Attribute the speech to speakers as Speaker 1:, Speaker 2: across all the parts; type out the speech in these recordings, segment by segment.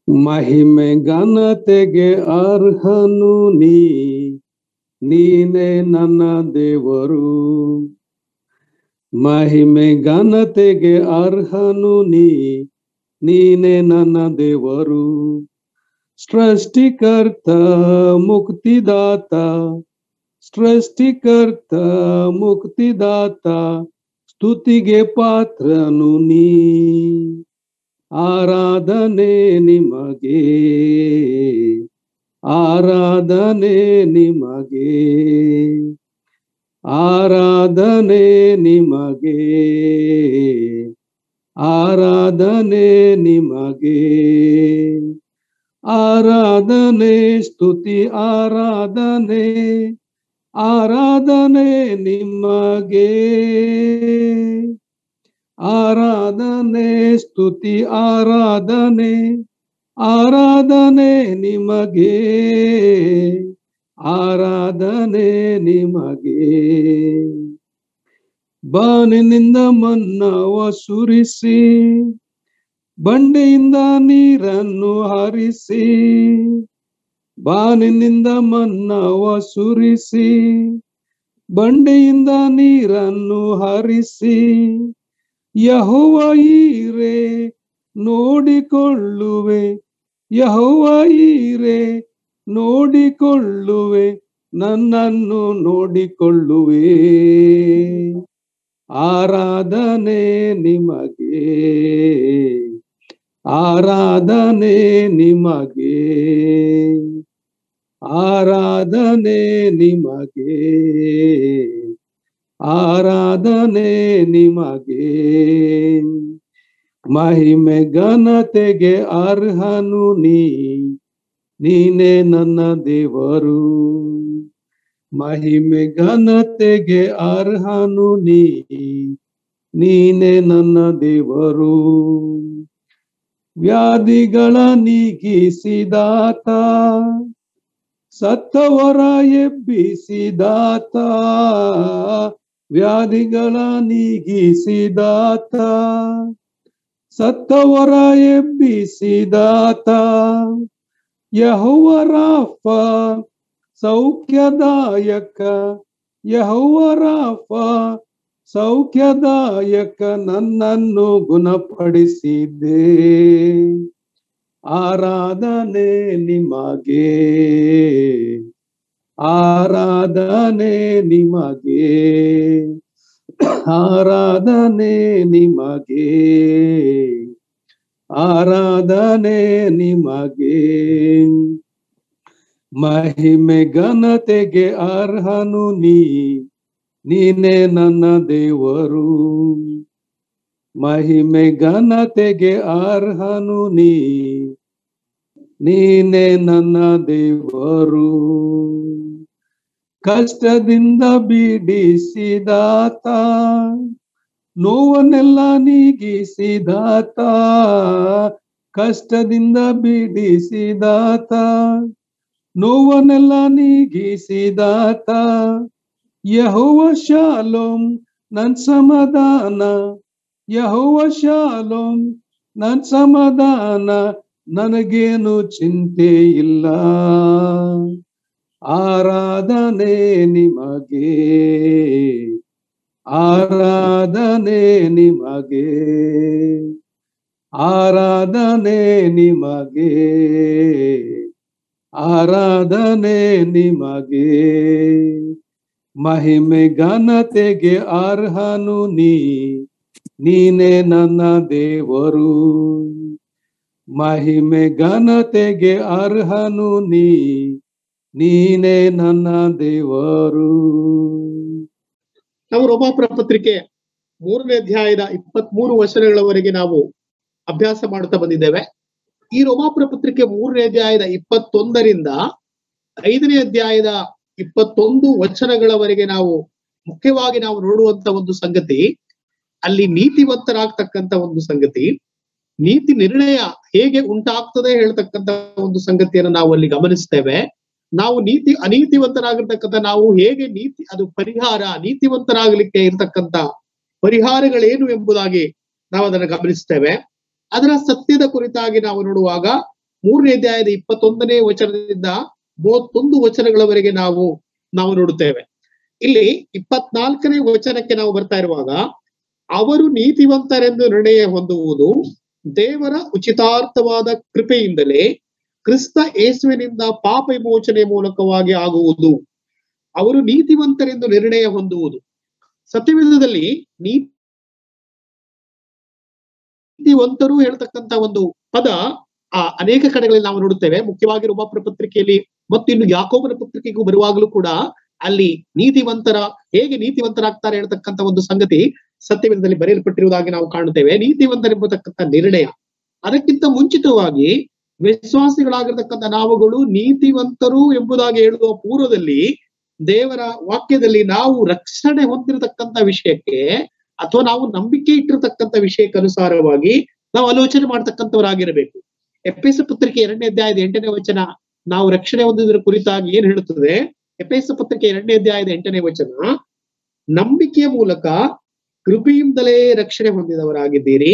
Speaker 1: ಮಹಿಮೆ ಘನತೆಗೆ ಅರ್ಹನು ನೀ ನೀನೇ ನನ್ನ ದೇವರು ಮಹಿಮೆ ಘನತೆಗೆ ಅರ್ಹನು ನೀ ನೀನೇ ನನ್ನ ದೇವರು ಸೃಷ್ಟಿಕರ್ತ ಮುಕ್ತಿದಾತ ಸೃಷ್ಟಿಕರ್ತ ಮುಕ್ತಿದಾತ ಸ್ತುತಿಗೆ ಪಾತ್ರನು ನೀ ಆರಾಧನೆ ನಿಮಗೆ ಆರಾಧನೆ ನಿಮಗೆ ಆರಾಧನೆ ನಿಮಗೆ ಆರಾಧನೆ ನಿಮಗೆ ಆರಾಧನೆ ಸ್ತುತಿ ಆರಾಧನೆ ಆರಾಧನೆ ನಿಮಗೆ ಆರಾಧನೆ ಸ್ತುತಿ ಆರಾಧನೆ ಆರಾಧನೆ ನಿಮಗೆ ಆರಾಧನೆ ನಿಮಗೆ ಬಾನಿನಿಂದ ಮನ್ನವ ಸುರಿಸಿ ಬಂಡೆಯಿಂದ ನೀರನ್ನು ಹರಿಸಿ ಬಾನಿನಿಂದ ಮನ್ನವ ಸುರಿಸಿ ಬಂಡೆಯಿಂದ ನೀರನ್ನು ಹರಿಸಿ ಯಹೋವ ಈರೆ ನೋಡಿಕೊಳ್ಳುವೆ ಯಹೋವ ಈರೆ ನೋಡಿಕೊಳ್ಳುವೆ ನನ್ನನ್ನು ನೋಡಿಕೊಳ್ಳುವೆ ಆರಾಧನೆ ನಿಮಗೆ ಆರಾಧನೆ ನಿಮಗೆ ಆರಾಧನೆ ನಿಮಗೆ ಆರಾಧನೆ ನಿಮಗೆ ಮಹಿಮೆ ಘನತೆಗೆ ಅರ್ಹನು ನೀ ನೀನೇ ನನ್ನ ದೇವರು ಮಹಿಮೆ ಘನತೆಗೆ ಅರ್ಹನು ನೀ ನೀನೇ ನನ್ನ ದೇವರು ವ್ಯಾಧಿಗಳ ನೀಗಿಸಿದಾತ ಸತ್ತವರ ಎಬ್ಬಿಸಿದಾತ ವ್ಯಾಧಿಗಳ ನೀಗಿಸಿದಾತ ಸತ್ತವರ ಎಬ್ಬಿಸಿದಾತ ಯಹೋವರಾಫ ಸೌಖ್ಯದಾಯಕ ಯಹೋವರಾಫ ಸೌಖ್ಯದಾಯಕ ನನ್ನನ್ನು ಗುಣಪಡಿಸಿದ್ದೆ ಆರಾಧನೆ ನಿಮಗೆ ಆರಾಧನೆ ನಿಮಗೆ ಆರಾಧನೆ ನಿಮಗೆ ಆರಾಧನೆ ನಿಮಗೆ ಮಹಿಮೆ ಘನತೆಗೆ ಅರ್ಹನು ನೀ ನೀನೇ ನನ್ನ ದೇವರು ಮಹಿಮೆ ಘನತೆಗೆ ಅರ್ಹನು ನೀ ನೀನೇ ನನ್ನ ದೇವರು ಕಷ್ಟದಿಂದ ಬಿಡಿಸಿದಾತ ನೋವನ್ನೆಲ್ಲ ನೀಗಿಸಿದಾತ ಕಷ್ಟದಿಂದ ಬಿಡಿಸಿದಾತ ನೋವನ್ನೆಲ್ಲ ನೀಗಿಸಿದಾತ ಯಹೋವ ಶಾಲೋಮ್ ನನ್ ಸಮಾಧಾನ ಯಹೋವ ಶಾಲೋಮ್ ನನ್ ಸಮಾಧಾನ ನನಗೇನು ಚಿಂತೆ ಇಲ್ಲ ಆರಾಧನೆ ನಿಮಗೆ ಆರಾಧನೆ ನಿಮಗೆ ಆರಾಧನೆ ನಿಮಗೆ ಆರಾಧನೆ ನಿಮಗೆ ಮಹಿಮೆ ಘನತೆಗೆ ಅರ್ಹನು ನೀ ನೀನೇ ನನ್ನ ದೇವರು ಮಹಿಮೆ ಘನತೆಗೆ ಅರ್ಹನು ನೀ ನೀನೇ ನನ್ನ ದೇವರು
Speaker 2: ನಾವು ರೋಮಾಪುರ ಪತ್ರಿಕೆ ಮೂರನೇ ಅಧ್ಯಾಯದ ಇಪ್ಪತ್ತ್ ಮೂರು ವಚನಗಳವರೆಗೆ ನಾವು ಅಭ್ಯಾಸ ಮಾಡ್ತಾ ಬಂದಿದ್ದೇವೆ ಈ ರೋಮಾಪುರ ಪತ್ರಿಕೆ ಮೂರನೇ ಅಧ್ಯಾಯದ ಇಪ್ಪತ್ತೊಂದರಿಂದ ಐದನೇ ಅಧ್ಯಾಯದ ಇಪ್ಪತ್ತೊಂದು ವಚನಗಳವರೆಗೆ ನಾವು ಮುಖ್ಯವಾಗಿ ನಾವು ನೋಡುವಂತ ಒಂದು ಸಂಗತಿ ಅಲ್ಲಿ ನೀತಿವಂತರಾಗ್ತಕ್ಕಂತ ಒಂದು ಸಂಗತಿ ನೀತಿ ನಿರ್ಣಯ ಹೇಗೆ ಉಂಟಾಗ್ತದೆ ಹೇಳ್ತಕ್ಕಂತ ಒಂದು ಸಂಗತಿಯನ್ನು ನಾವು ಅಲ್ಲಿ ಗಮನಿಸ್ತೇವೆ ನಾವು ನೀತಿ ಅನೀತಿವಂತರಾಗಿರ್ತಕ್ಕಂಥ ನಾವು ಹೇಗೆ ನೀತಿ ಅದು ಪರಿಹಾರ ನೀತಿವಂತರಾಗಲಿಕ್ಕೆ ಇರತಕ್ಕಂತ ಪರಿಹಾರಗಳೇನು ಎಂಬುದಾಗಿ ನಾವು ಅದನ್ನು ಗಮನಿಸ್ತೇವೆ ಅದರ ಸತ್ಯದ ಕುರಿತಾಗಿ ನಾವು ನೋಡುವಾಗ ಮೂರನೇ ಅಧ್ಯಾಯದ ಇಪ್ಪತ್ತೊಂದನೇ ವಚನದಿಂದ ಮೂವತ್ತೊಂದು ವಚನಗಳವರೆಗೆ ನಾವು ನಾವು ನೋಡುತ್ತೇವೆ ಇಲ್ಲಿ ಇಪ್ಪತ್ನಾಲ್ಕನೇ ವಚನಕ್ಕೆ ನಾವು ಬರ್ತಾ ಇರುವಾಗ ಅವರು ನೀತಿವಂತರೆಂದು ನಿರ್ಣಯ ಹೊಂದುವುದು ದೇವರ ಉಚಿತಾರ್ಥವಾದ ಕೃಪೆಯಿಂದಲೇ ಕ್ರಿಸ್ತ ಯೇಸುವಿನಿಂದ ಪಾಪ ವಿಮೋಚನೆ ಮೂಲಕವಾಗಿ ಆಗುವುದು ಅವರು ನೀತಿವಂತರೆಂದು ನಿರ್ಣಯ ಹೊಂದುವುದು ಸತ್ಯವೇದದಲ್ಲಿ ನೀತಿವಂತರು ಹೇಳ್ತಕ್ಕಂತ ಒಂದು ಪದ ಆ ಅನೇಕ ಕಡೆಗಳಲ್ಲಿ ನಾವು ನೋಡುತ್ತೇವೆ ಮುಖ್ಯವಾಗಿ ರೋಮಾಪುರ ಪತ್ರಿಕೆಯಲ್ಲಿ ಮತ್ತು ಇನ್ನು ಯಾಕೋಬನ ಪತ್ರಿಕೆಗೂ ಬರುವಾಗಲೂ ಕೂಡ ಅಲ್ಲಿ ನೀತಿವಂತರ ಹೇಗೆ ನೀತಿವಂತರಾಗ್ತಾರೆ ಹೇಳ್ತಕ್ಕಂತ ಒಂದು ಸಂಗತಿ ಸತ್ಯವೇದದಲ್ಲಿ ಬರೆಯಲ್ಪಟ್ಟಿರುವುದಾಗಿ ನಾವು ಕಾಣುತ್ತೇವೆ ನೀತಿವಂತರೆಂಬತಕ್ಕಂಥ ನಿರ್ಣಯ ಅದಕ್ಕಿಂತ ಮುಂಚಿತವಾಗಿ ವಿಶ್ವಾಸಿಗಳಾಗಿರ್ತಕ್ಕಂಥ ನಾವುಗಳು ನೀತಿವಂತರು ಎಂಬುದಾಗಿ ಹೇಳುವ ಪೂರ್ವದಲ್ಲಿ ದೇವರ ವಾಕ್ಯದಲ್ಲಿ ನಾವು ರಕ್ಷಣೆ ಹೊಂದಿರತಕ್ಕಂತ ವಿಷಯಕ್ಕೆ ಅಥವಾ ನಾವು ನಂಬಿಕೆ ಇಟ್ಟಿರತಕ್ಕಂತ ವಿಷಯಕ್ಕೆ ಅನುಸಾರವಾಗಿ ನಾವು ಆಲೋಚನೆ ಮಾಡ್ತಕ್ಕಂಥವರಾಗಿರಬೇಕು ಎಪಿಸ ಪತ್ರಿಕೆ ಎರಡನೇ ಅಧ್ಯಾಯದ ಎಂಟನೇ ವಚನ ನಾವು ರಕ್ಷಣೆ ಹೊಂದಿದ್ರ ಕುರಿತಾಗಿ ಏನ್ ಹೇಳುತ್ತದೆ ಎಪಿಸ ಪತ್ರಿಕೆ ಎರಡನೇ ಅಧ್ಯಾಯದ ಎಂಟನೇ ವಚನ ನಂಬಿಕೆಯ ಮೂಲಕ ಕೃಪೆಯಿಂದಲೇ ರಕ್ಷಣೆ ಹೊಂದಿದವರಾಗಿದ್ದೀರಿ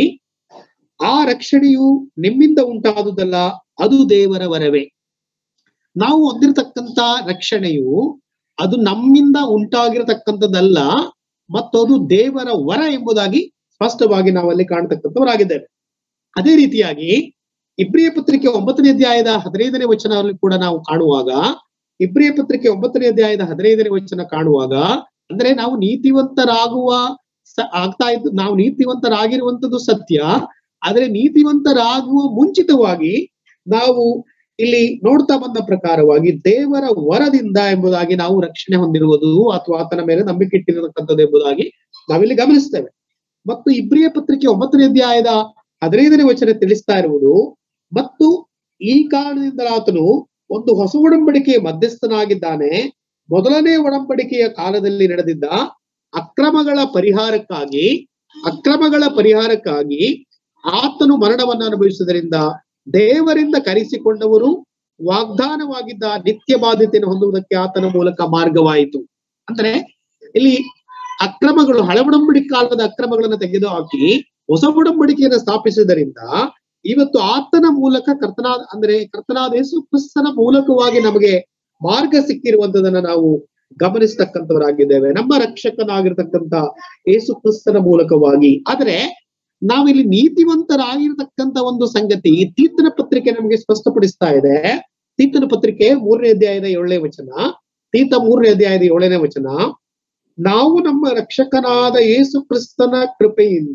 Speaker 2: ಆ ರಕ್ಷಣೆಯು ನಿಮ್ಮಿಂದ ಉಂಟಾದುದಲ್ಲ ಅದು ದೇವರ ವರವೇ ನಾವು ಹೊಂದಿರತಕ್ಕಂತ ರಕ್ಷಣೆಯು ಅದು ನಮ್ಮಿಂದ ಉಂಟಾಗಿರತಕ್ಕಂಥದ್ದಲ್ಲ ಮತ್ತು ಅದು ದೇವರ ವರ ಎಂಬುದಾಗಿ ಸ್ಪಷ್ಟವಾಗಿ ನಾವಲ್ಲಿ ಕಾಣ್ತಕ್ಕಂಥವರಾಗಿದ್ದೇವೆ ಅದೇ ರೀತಿಯಾಗಿ ಇಬ್ರಿಯ ಪತ್ರಿಕೆ ಒಂಬತ್ತನೇ ಅಧ್ಯಾಯದ ಹದಿನೈದನೇ ವಚನದಲ್ಲಿ ಕೂಡ ನಾವು ಕಾಣುವಾಗ ಇಬ್ರಿಯ ಪತ್ರಿಕೆ ಒಂಬತ್ತನೇ ಅಧ್ಯಾಯದ ಹದಿನೈದನೇ ವಚನ ಕಾಣುವಾಗ ಅಂದ್ರೆ ನಾವು ನೀತಿವಂತರಾಗುವ ಸ- ಆಗ್ತಾ ಇದ್ದು ನಾವು ನೀತಿವಂತರಾಗಿರುವಂತದ್ದು ಸತ್ಯ ಆದ್ರೆ ನೀತಿವಂತರಾಗುವ ಮುಂಚಿತವಾಗಿ ನಾವು ಇಲ್ಲಿ ನೋಡ್ತಾ ಬಂದ ಪ್ರಕಾರವಾಗಿ ದೇವರ ವರದಿಂದ ಎಂಬುದಾಗಿ ನಾವು ರಕ್ಷಣೆ ಹೊಂದಿರುವುದು ಅಥವಾ ಆತನ ಮೇಲೆ ನಂಬಿಕೆ ಇಟ್ಟಿರತಕ್ಕಂಥದ್ದು ಎಂಬುದಾಗಿ ನಾವಿಲ್ಲಿ ಗಮನಿಸ್ತೇವೆ ಮತ್ತು ಇಬ್ರಿಯ ಪತ್ರಿಕೆ ಒಂಬತ್ತನೇ ಅಧ್ಯಾಯದ ಹದಿನೈದನೇ ವಚನ ತಿಳಿಸ್ತಾ ಇರುವುದು ಮತ್ತು ಈ ಕಾರಣದಿಂದ ಆತನು ಒಂದು ಹೊಸ ಒಡಂಬಡಿಕೆಯ ಮಧ್ಯಸ್ಥನಾಗಿದ್ದಾನೆ ಮೊದಲನೇ ಒಡಂಬಡಿಕೆಯ ಕಾಲದಲ್ಲಿ ನಡೆದಿದ್ದ ಅಕ್ರಮಗಳ ಪರಿಹಾರಕ್ಕಾಗಿ ಅಕ್ರಮಗಳ ಪರಿಹಾರಕ್ಕಾಗಿ ಆತನು ಮರಣವನ್ನು ಅನುಭವಿಸುವುದರಿಂದ ದೇವರಿಂದ ಕರೆಸಿಕೊಂಡವರು ವಾಗ್ದಾನವಾಗಿದ್ದ ನಿತ್ಯ ಬಾಧ್ಯತೆಯನ್ನು ಹೊಂದುವುದಕ್ಕೆ ಆತನ ಮೂಲಕ ಮಾರ್ಗವಾಯಿತು ಅಂದ್ರೆ ಇಲ್ಲಿ ಅಕ್ರಮಗಳು ಹಳೆ ಒಡಂಬಡಿಕೆ ಕಾಲದ ಅಕ್ರಮಗಳನ್ನು ತೆಗೆದುಹಾಕಿ ಹೊಸ ಒಡಂಬಡಿಕೆಯನ್ನು ಸ್ಥಾಪಿಸುವುದರಿಂದ ಇವತ್ತು ಆತನ ಮೂಲಕ ಕರ್ತನಾದ ಅಂದ್ರೆ ಕರ್ತನಾದ ಯೇಸು ಕ್ರಿಸ್ತನ ಮೂಲಕವಾಗಿ ನಮಗೆ ಮಾರ್ಗ ಸಿಕ್ಕಿರುವಂತದನ್ನ ನಾವು ಗಮನಿಸ್ತಕ್ಕಂಥವರಾಗಿದ್ದೇವೆ ನಮ್ಮ ರಕ್ಷಕನಾಗಿರ್ತಕ್ಕಂಥ ಯೇಸು ಕ್ರಿಸ್ತನ ಮೂಲಕವಾಗಿ ಆದ್ರೆ ನಾವಿಲ್ಲಿ ನೀತಿವಂತರಾಗಿರ್ತಕ್ಕಂಥ ಒಂದು ಸಂಗತಿ ತೀರ್ಥನ ಪತ್ರಿಕೆ ನಮಗೆ ಸ್ಪಷ್ಟಪಡಿಸ್ತಾ ಇದೆ ತೀರ್ಥನ ಪತ್ರಿಕೆ ಮೂರನೇ ಅಧ್ಯಾಯದ ಏಳನೇ ವಚನ ತೀರ್ಥ ಮೂರನೇ ಅಧ್ಯಾಯದ ಏಳನೇ ವಚನ ನಾವು ನಮ್ಮ ರಕ್ಷಕನಾದ ಯೇಸು ಕ್ರಿಸ್ತನ ಕೃಪೆಯಿಂದ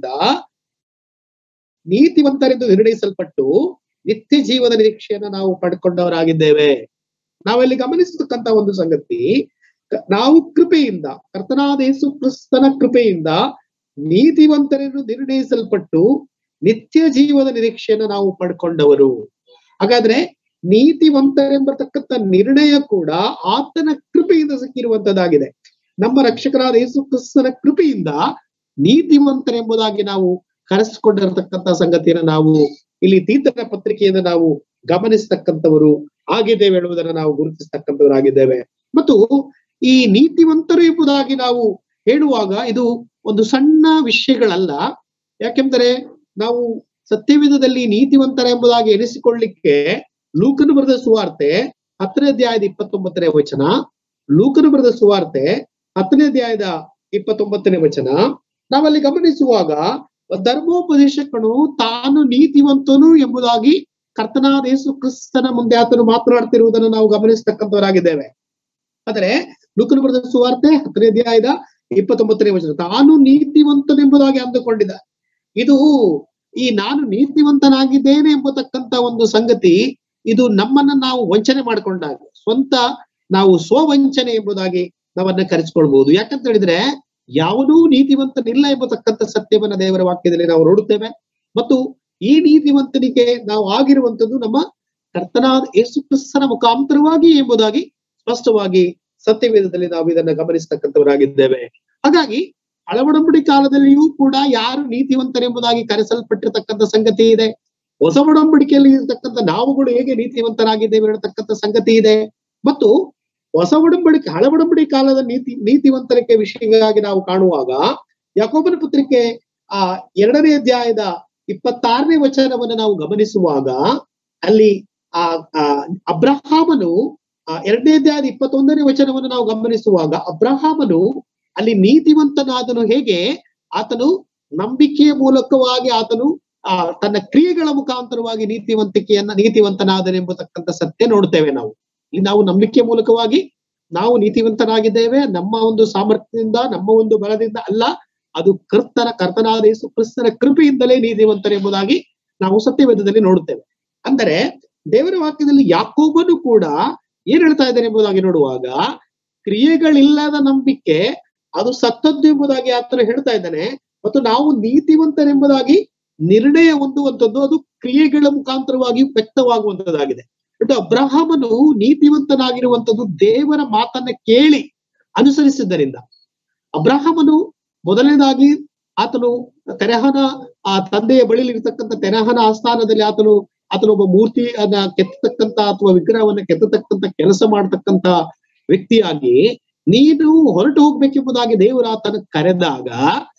Speaker 2: ನೀತಿವಂತರೆಂದು ನಿರ್ಣಯಿಸಲ್ಪಟ್ಟು ನಿತ್ಯ ಜೀವದ ನಿರೀಕ್ಷೆಯನ್ನ ನಾವು ಪಡ್ಕೊಂಡವರಾಗಿದ್ದೇವೆ ನಾವಲ್ಲಿ ಗಮನಿಸತಕ್ಕಂತ ಒಂದು ಸಂಗತಿ ಕ- ನಾವು ಕೃಪೆಯಿಂದ ಕರ್ತನಾದ ಯೇಸು ಕ್ರಿಸ್ತನ ಕೃಪೆಯಿಂದ ನೀತಿವಂತರೆಂದು ನಿರ್ಣಯಿಸಲ್ಪಟ್ಟು ನಿತ್ಯ ಜೀವದ ನಿರೀಕ್ಷೆಯನ್ನ ನಾವು ಪಡ್ಕೊಂಡವರು ಹಾಗಾದ್ರೆ ನೀತಿವಂತರೆಂಬತಕ್ಕಂಥ ನಿರ್ಣಯ ಕೂಡ ಆತನ ಕೃಪೆಯಿಂದ ಸಿಕ್ಕಿರುವಂತದ್ದಾಗಿದೆ ನಮ್ಮ ರಕ್ಷಕರಾದ ಯೇಸು ಕ್ರಿಸ್ತನ ಕೃಪೆಯಿಂದ ನೀತಿವಂತರೆಂಬುದಾಗಿ ನಾವು ಕರೆಸಿಕೊಂಡಿರತಕ್ಕಂತ ಸಂಗತಿಯನ್ನು ನಾವು ಇಲ್ಲಿ ತೀರ್ಥನ ಪತ್ರಿಕೆಯಿಂದ ನಾವು ಗಮನಿಸ್ತಕ್ಕಂಥವರು ಆಗಿದ್ದೇವೆ ಹೇಳುವುದನ್ನು ನಾವು ಗುರುತಿಸ್ತಕ್ಕಂಥವರಾಗಿದ್ದೇವೆ ಮತ್ತು ಈ ನೀತಿವಂತರು ಎಂಬುದಾಗಿ ನಾವು ಹೇಳುವಾಗ ಇದು ಒಂದು ಸಣ್ಣ ವಿಷಯಗಳಲ್ಲ ಯಾಕೆಂದರೆ ನಾವು ಸತ್ಯವಿಧದಲ್ಲಿ ನೀತಿವಂತರ ಎಂಬುದಾಗಿ ಎನಿಸಿಕೊಳ್ಳಿಕ್ಕೆ ಲೂಕನು ಬರೆದ ಸುವಾರ್ತೆ ಹತ್ತನೇ ಅಧ್ಯಾಯದ ಇಪ್ಪತ್ತೊಂಬತ್ತನೇ ವಚನ ಲೂಕನು ಬರೆದ ಸುವಾರ್ತೆ ಹತ್ತನೇ ಅಧ್ಯಾಯದ ಇಪ್ಪತ್ತೊಂಬತ್ತನೇ ವಚನ ನಾವಲ್ಲಿ ಗಮನಿಸುವಾಗ ಧರ್ಮೋಪದೇಶಕನು ತಾನು ನೀತಿವಂತನು ಎಂಬುದಾಗಿ ಕರ್ತನಾದ ಯೇಸು ಕ್ರಿಸ್ತನ ಮುಂದೆ ಆತನು ಮಾತನಾಡ್ತಿರುವುದನ್ನು ನಾವು ಗಮನಿಸ್ತಕ್ಕಂಥವರಾಗಿದ್ದೇವೆ ಆದರೆ ಲೂಕನು ಬರೆದ ಸುವಾರ್ತೆ ಹತ್ತನೇ ಅಧ್ಯಾಯದ ಇಪ್ಪತ್ತೊಂಬತ್ತನೇ ವಚನ ತಾನು ನೀತಿವಂತನೆಂಬುದಾಗಿ ಅಂದುಕೊಂಡಿದ್ದ ಇದು ಈ ನಾನು ನೀತಿವಂತನಾಗಿದ್ದೇನೆ ಎಂಬತಕ್ಕಂತ ಒಂದು ಸಂಗತಿ ಇದು ನಮ್ಮನ್ನ ನಾವು ವಂಚನೆ ಮಾಡಿಕೊಂಡಾಗ ಸ್ವಂತ ನಾವು ಸ್ವವಂಚನೆ ಎಂಬುದಾಗಿ ನಾವನ್ನ ಕರೆಸಿಕೊಳ್ಬಹುದು ಯಾಕಂತ ಹೇಳಿದ್ರೆ ಯಾವನೂ ನೀತಿವಂತನಿಲ್ಲ ಎಂಬತಕ್ಕಂಥ ಸತ್ಯವನ್ನ ದೇವರ ವಾಕ್ಯದಲ್ಲಿ ನಾವು ನೋಡುತ್ತೇವೆ ಮತ್ತು ಈ ನೀತಿವಂತನಿಗೆ ನಾವು ಆಗಿರುವಂತದ್ದು ನಮ್ಮ ಕರ್ತನಾದ ಯೇಸು ಕ್ರಿಸ್ತನ ಮುಖಾಂತರವಾಗಿ ಎಂಬುದಾಗಿ ಸ್ಪಷ್ಟವಾಗಿ ಸತ್ಯವೇದದಲ್ಲಿ ನಾವು ಇದನ್ನ ಗಮನಿಸ್ತಕ್ಕಂಥವರಾಗಿದ್ದೇವೆ ಹಾಗಾಗಿ ಹಳವಡಂಬಡಿ ಕಾಲದಲ್ಲಿಯೂ ಕೂಡ ಯಾರು ನೀತಿವಂತರೆಂಬುದಾಗಿ ಕರೆಸಲ್ಪಟ್ಟಿರ್ತಕ್ಕಂಥ ಸಂಗತಿ ಇದೆ ಹೊಸ ಒಡಂಬಡಿಕೆಯಲ್ಲಿ ಇರತಕ್ಕಂಥ ನಾವುಗಳು ಹೇಗೆ ನೀತಿವಂತರಾಗಿದ್ದೇವೆ ಹೇಳ್ತಕ್ಕಂಥ ಸಂಗತಿ ಇದೆ ಮತ್ತು ಹೊಸ ಒಡಂಬಡಿಕೆ ಹಳ ಒಡಂಬಡಿ ಕಾಲದ ನೀತಿ ನೀತಿವಂತರಿಕೆ ವಿಷಯವಾಗಿ ನಾವು ಕಾಣುವಾಗ ಯಾಕೋಬನ ಪತ್ರಿಕೆ ಆ ಎರಡನೇ ಅಧ್ಯಾಯದ ಇಪ್ಪತ್ತಾರನೇ ವಚನವನ್ನು ನಾವು ಗಮನಿಸುವಾಗ ಅಲ್ಲಿ ಆ ಆ, ಅಬ್ರಹಾಮನು ಆ, ಎರಡನೇ ಅಧ್ಯಾಯದ ಇಪ್ಪತ್ತೊಂದನೇ ವಚನವನ್ನು ನಾವು ಗಮನಿಸುವಾಗ ಅಬ್ರಹಾಮನು ಅಲ್ಲಿ ನೀತಿವಂತನಾದನು ಹೇಗೆ ಆತನು ನಂಬಿಕೆಯ ಮೂಲಕವಾಗಿ ಆತನು ಆ ತನ್ನ ಕ್ರಿಯೆಗಳ ಮುಖಾಂತರವಾಗಿ ನೀತಿವಂತಿಕೆಯನ್ನ ನೀತಿವಂತನಾದನೆಂಬತಕ್ಕಂಥ ಸತ್ಯ ನೋಡ್ತೇವೆ ನಾವು ಇಲ್ಲಿ ನಾವು ನಂಬಿಕೆಯ ಮೂಲಕವಾಗಿ ನಾವು ನೀತಿವಂತನಾಗಿದ್ದೇವೆ ನಮ್ಮ ಒಂದು ಸಾಮರ್ಥ್ಯದಿಂದ ನಮ್ಮ ಒಂದು ಬಲದಿಂದ ಅಲ್ಲ ಅದು ಕರ್ತನ ಕರ್ತನಾದ ಯೇಸು ಕ್ರಿಸ್ತನ ಕೃಪೆಯಿಂದಲೇ ನೀತಿವಂತರೆಂಬುದಾಗಿ ನಾವು ಸತ್ಯವೇದದಲ್ಲಿ ನೋಡುತ್ತೇವೆ ಅಂದರೆ ದೇವರ ವಾಕ್ಯದಲ್ಲಿ ಯಾಕೋಬನು ಕೂಡ ಏನ್ ಹೇಳ್ತಾ ಇದ್ದಾನೆ ಎಂಬುದಾಗಿ ನೋಡುವಾಗ ಕ್ರಿಯೆಗಳಿಲ್ಲದ ನಂಬಿಕೆ ಅದು ಸತ್ತದ್ದು ಎಂಬುದಾಗಿ ಆತನು ಹೇಳ್ತಾ ಇದ್ದಾನೆ ಮತ್ತು ನಾವು ನೀತಿವಂತರೆಂಬುದಾಗಿ ನಿರ್ಣಯ ಹೊಂದುವಂಥದ್ದು ಅದು ಕ್ರಿಯೆಗಳ ಮುಖಾಂತರವಾಗಿ ವ್ಯಕ್ತವಾಗುವಂತದ್ದಾಗಿದೆ ಬಟ್ ಅಬ್ರಹಾಮನು ನೀತಿವಂತನಾಗಿರುವಂತದ್ದು ದೇವರ ಮಾತನ್ನ ಕೇಳಿ ಅನುಸರಿಸಿದ್ದರಿಂದ ಅಬ್ರಹಾಮನು ಮೊದಲನೇದಾಗಿ ಆತನು ತೆರಹನ ಆ ತಂದೆಯ ಬಳಿಲಿ ಇರತಕ್ಕಂಥ ತೆರಹನ ಆಸ್ಥಾನದಲ್ಲಿ ಆತನು ಆತನು ಒಬ್ಬ ಮೂರ್ತಿಯನ್ನ ಕೆತ್ತತಕ್ಕಂತ ಅಥವಾ ವಿಗ್ರಹವನ್ನ ಕೆತ್ತತಕ್ಕಂತ ಕೆಲಸ ಮಾಡತಕ್ಕಂತ ವ್ಯಕ್ತಿಯಾಗಿ ನೀನು ಹೊರಟು ಹೋಗ್ಬೇಕೆಂಬುದಾಗಿ ದೇವರು ಆತನ ಕರೆದಾಗ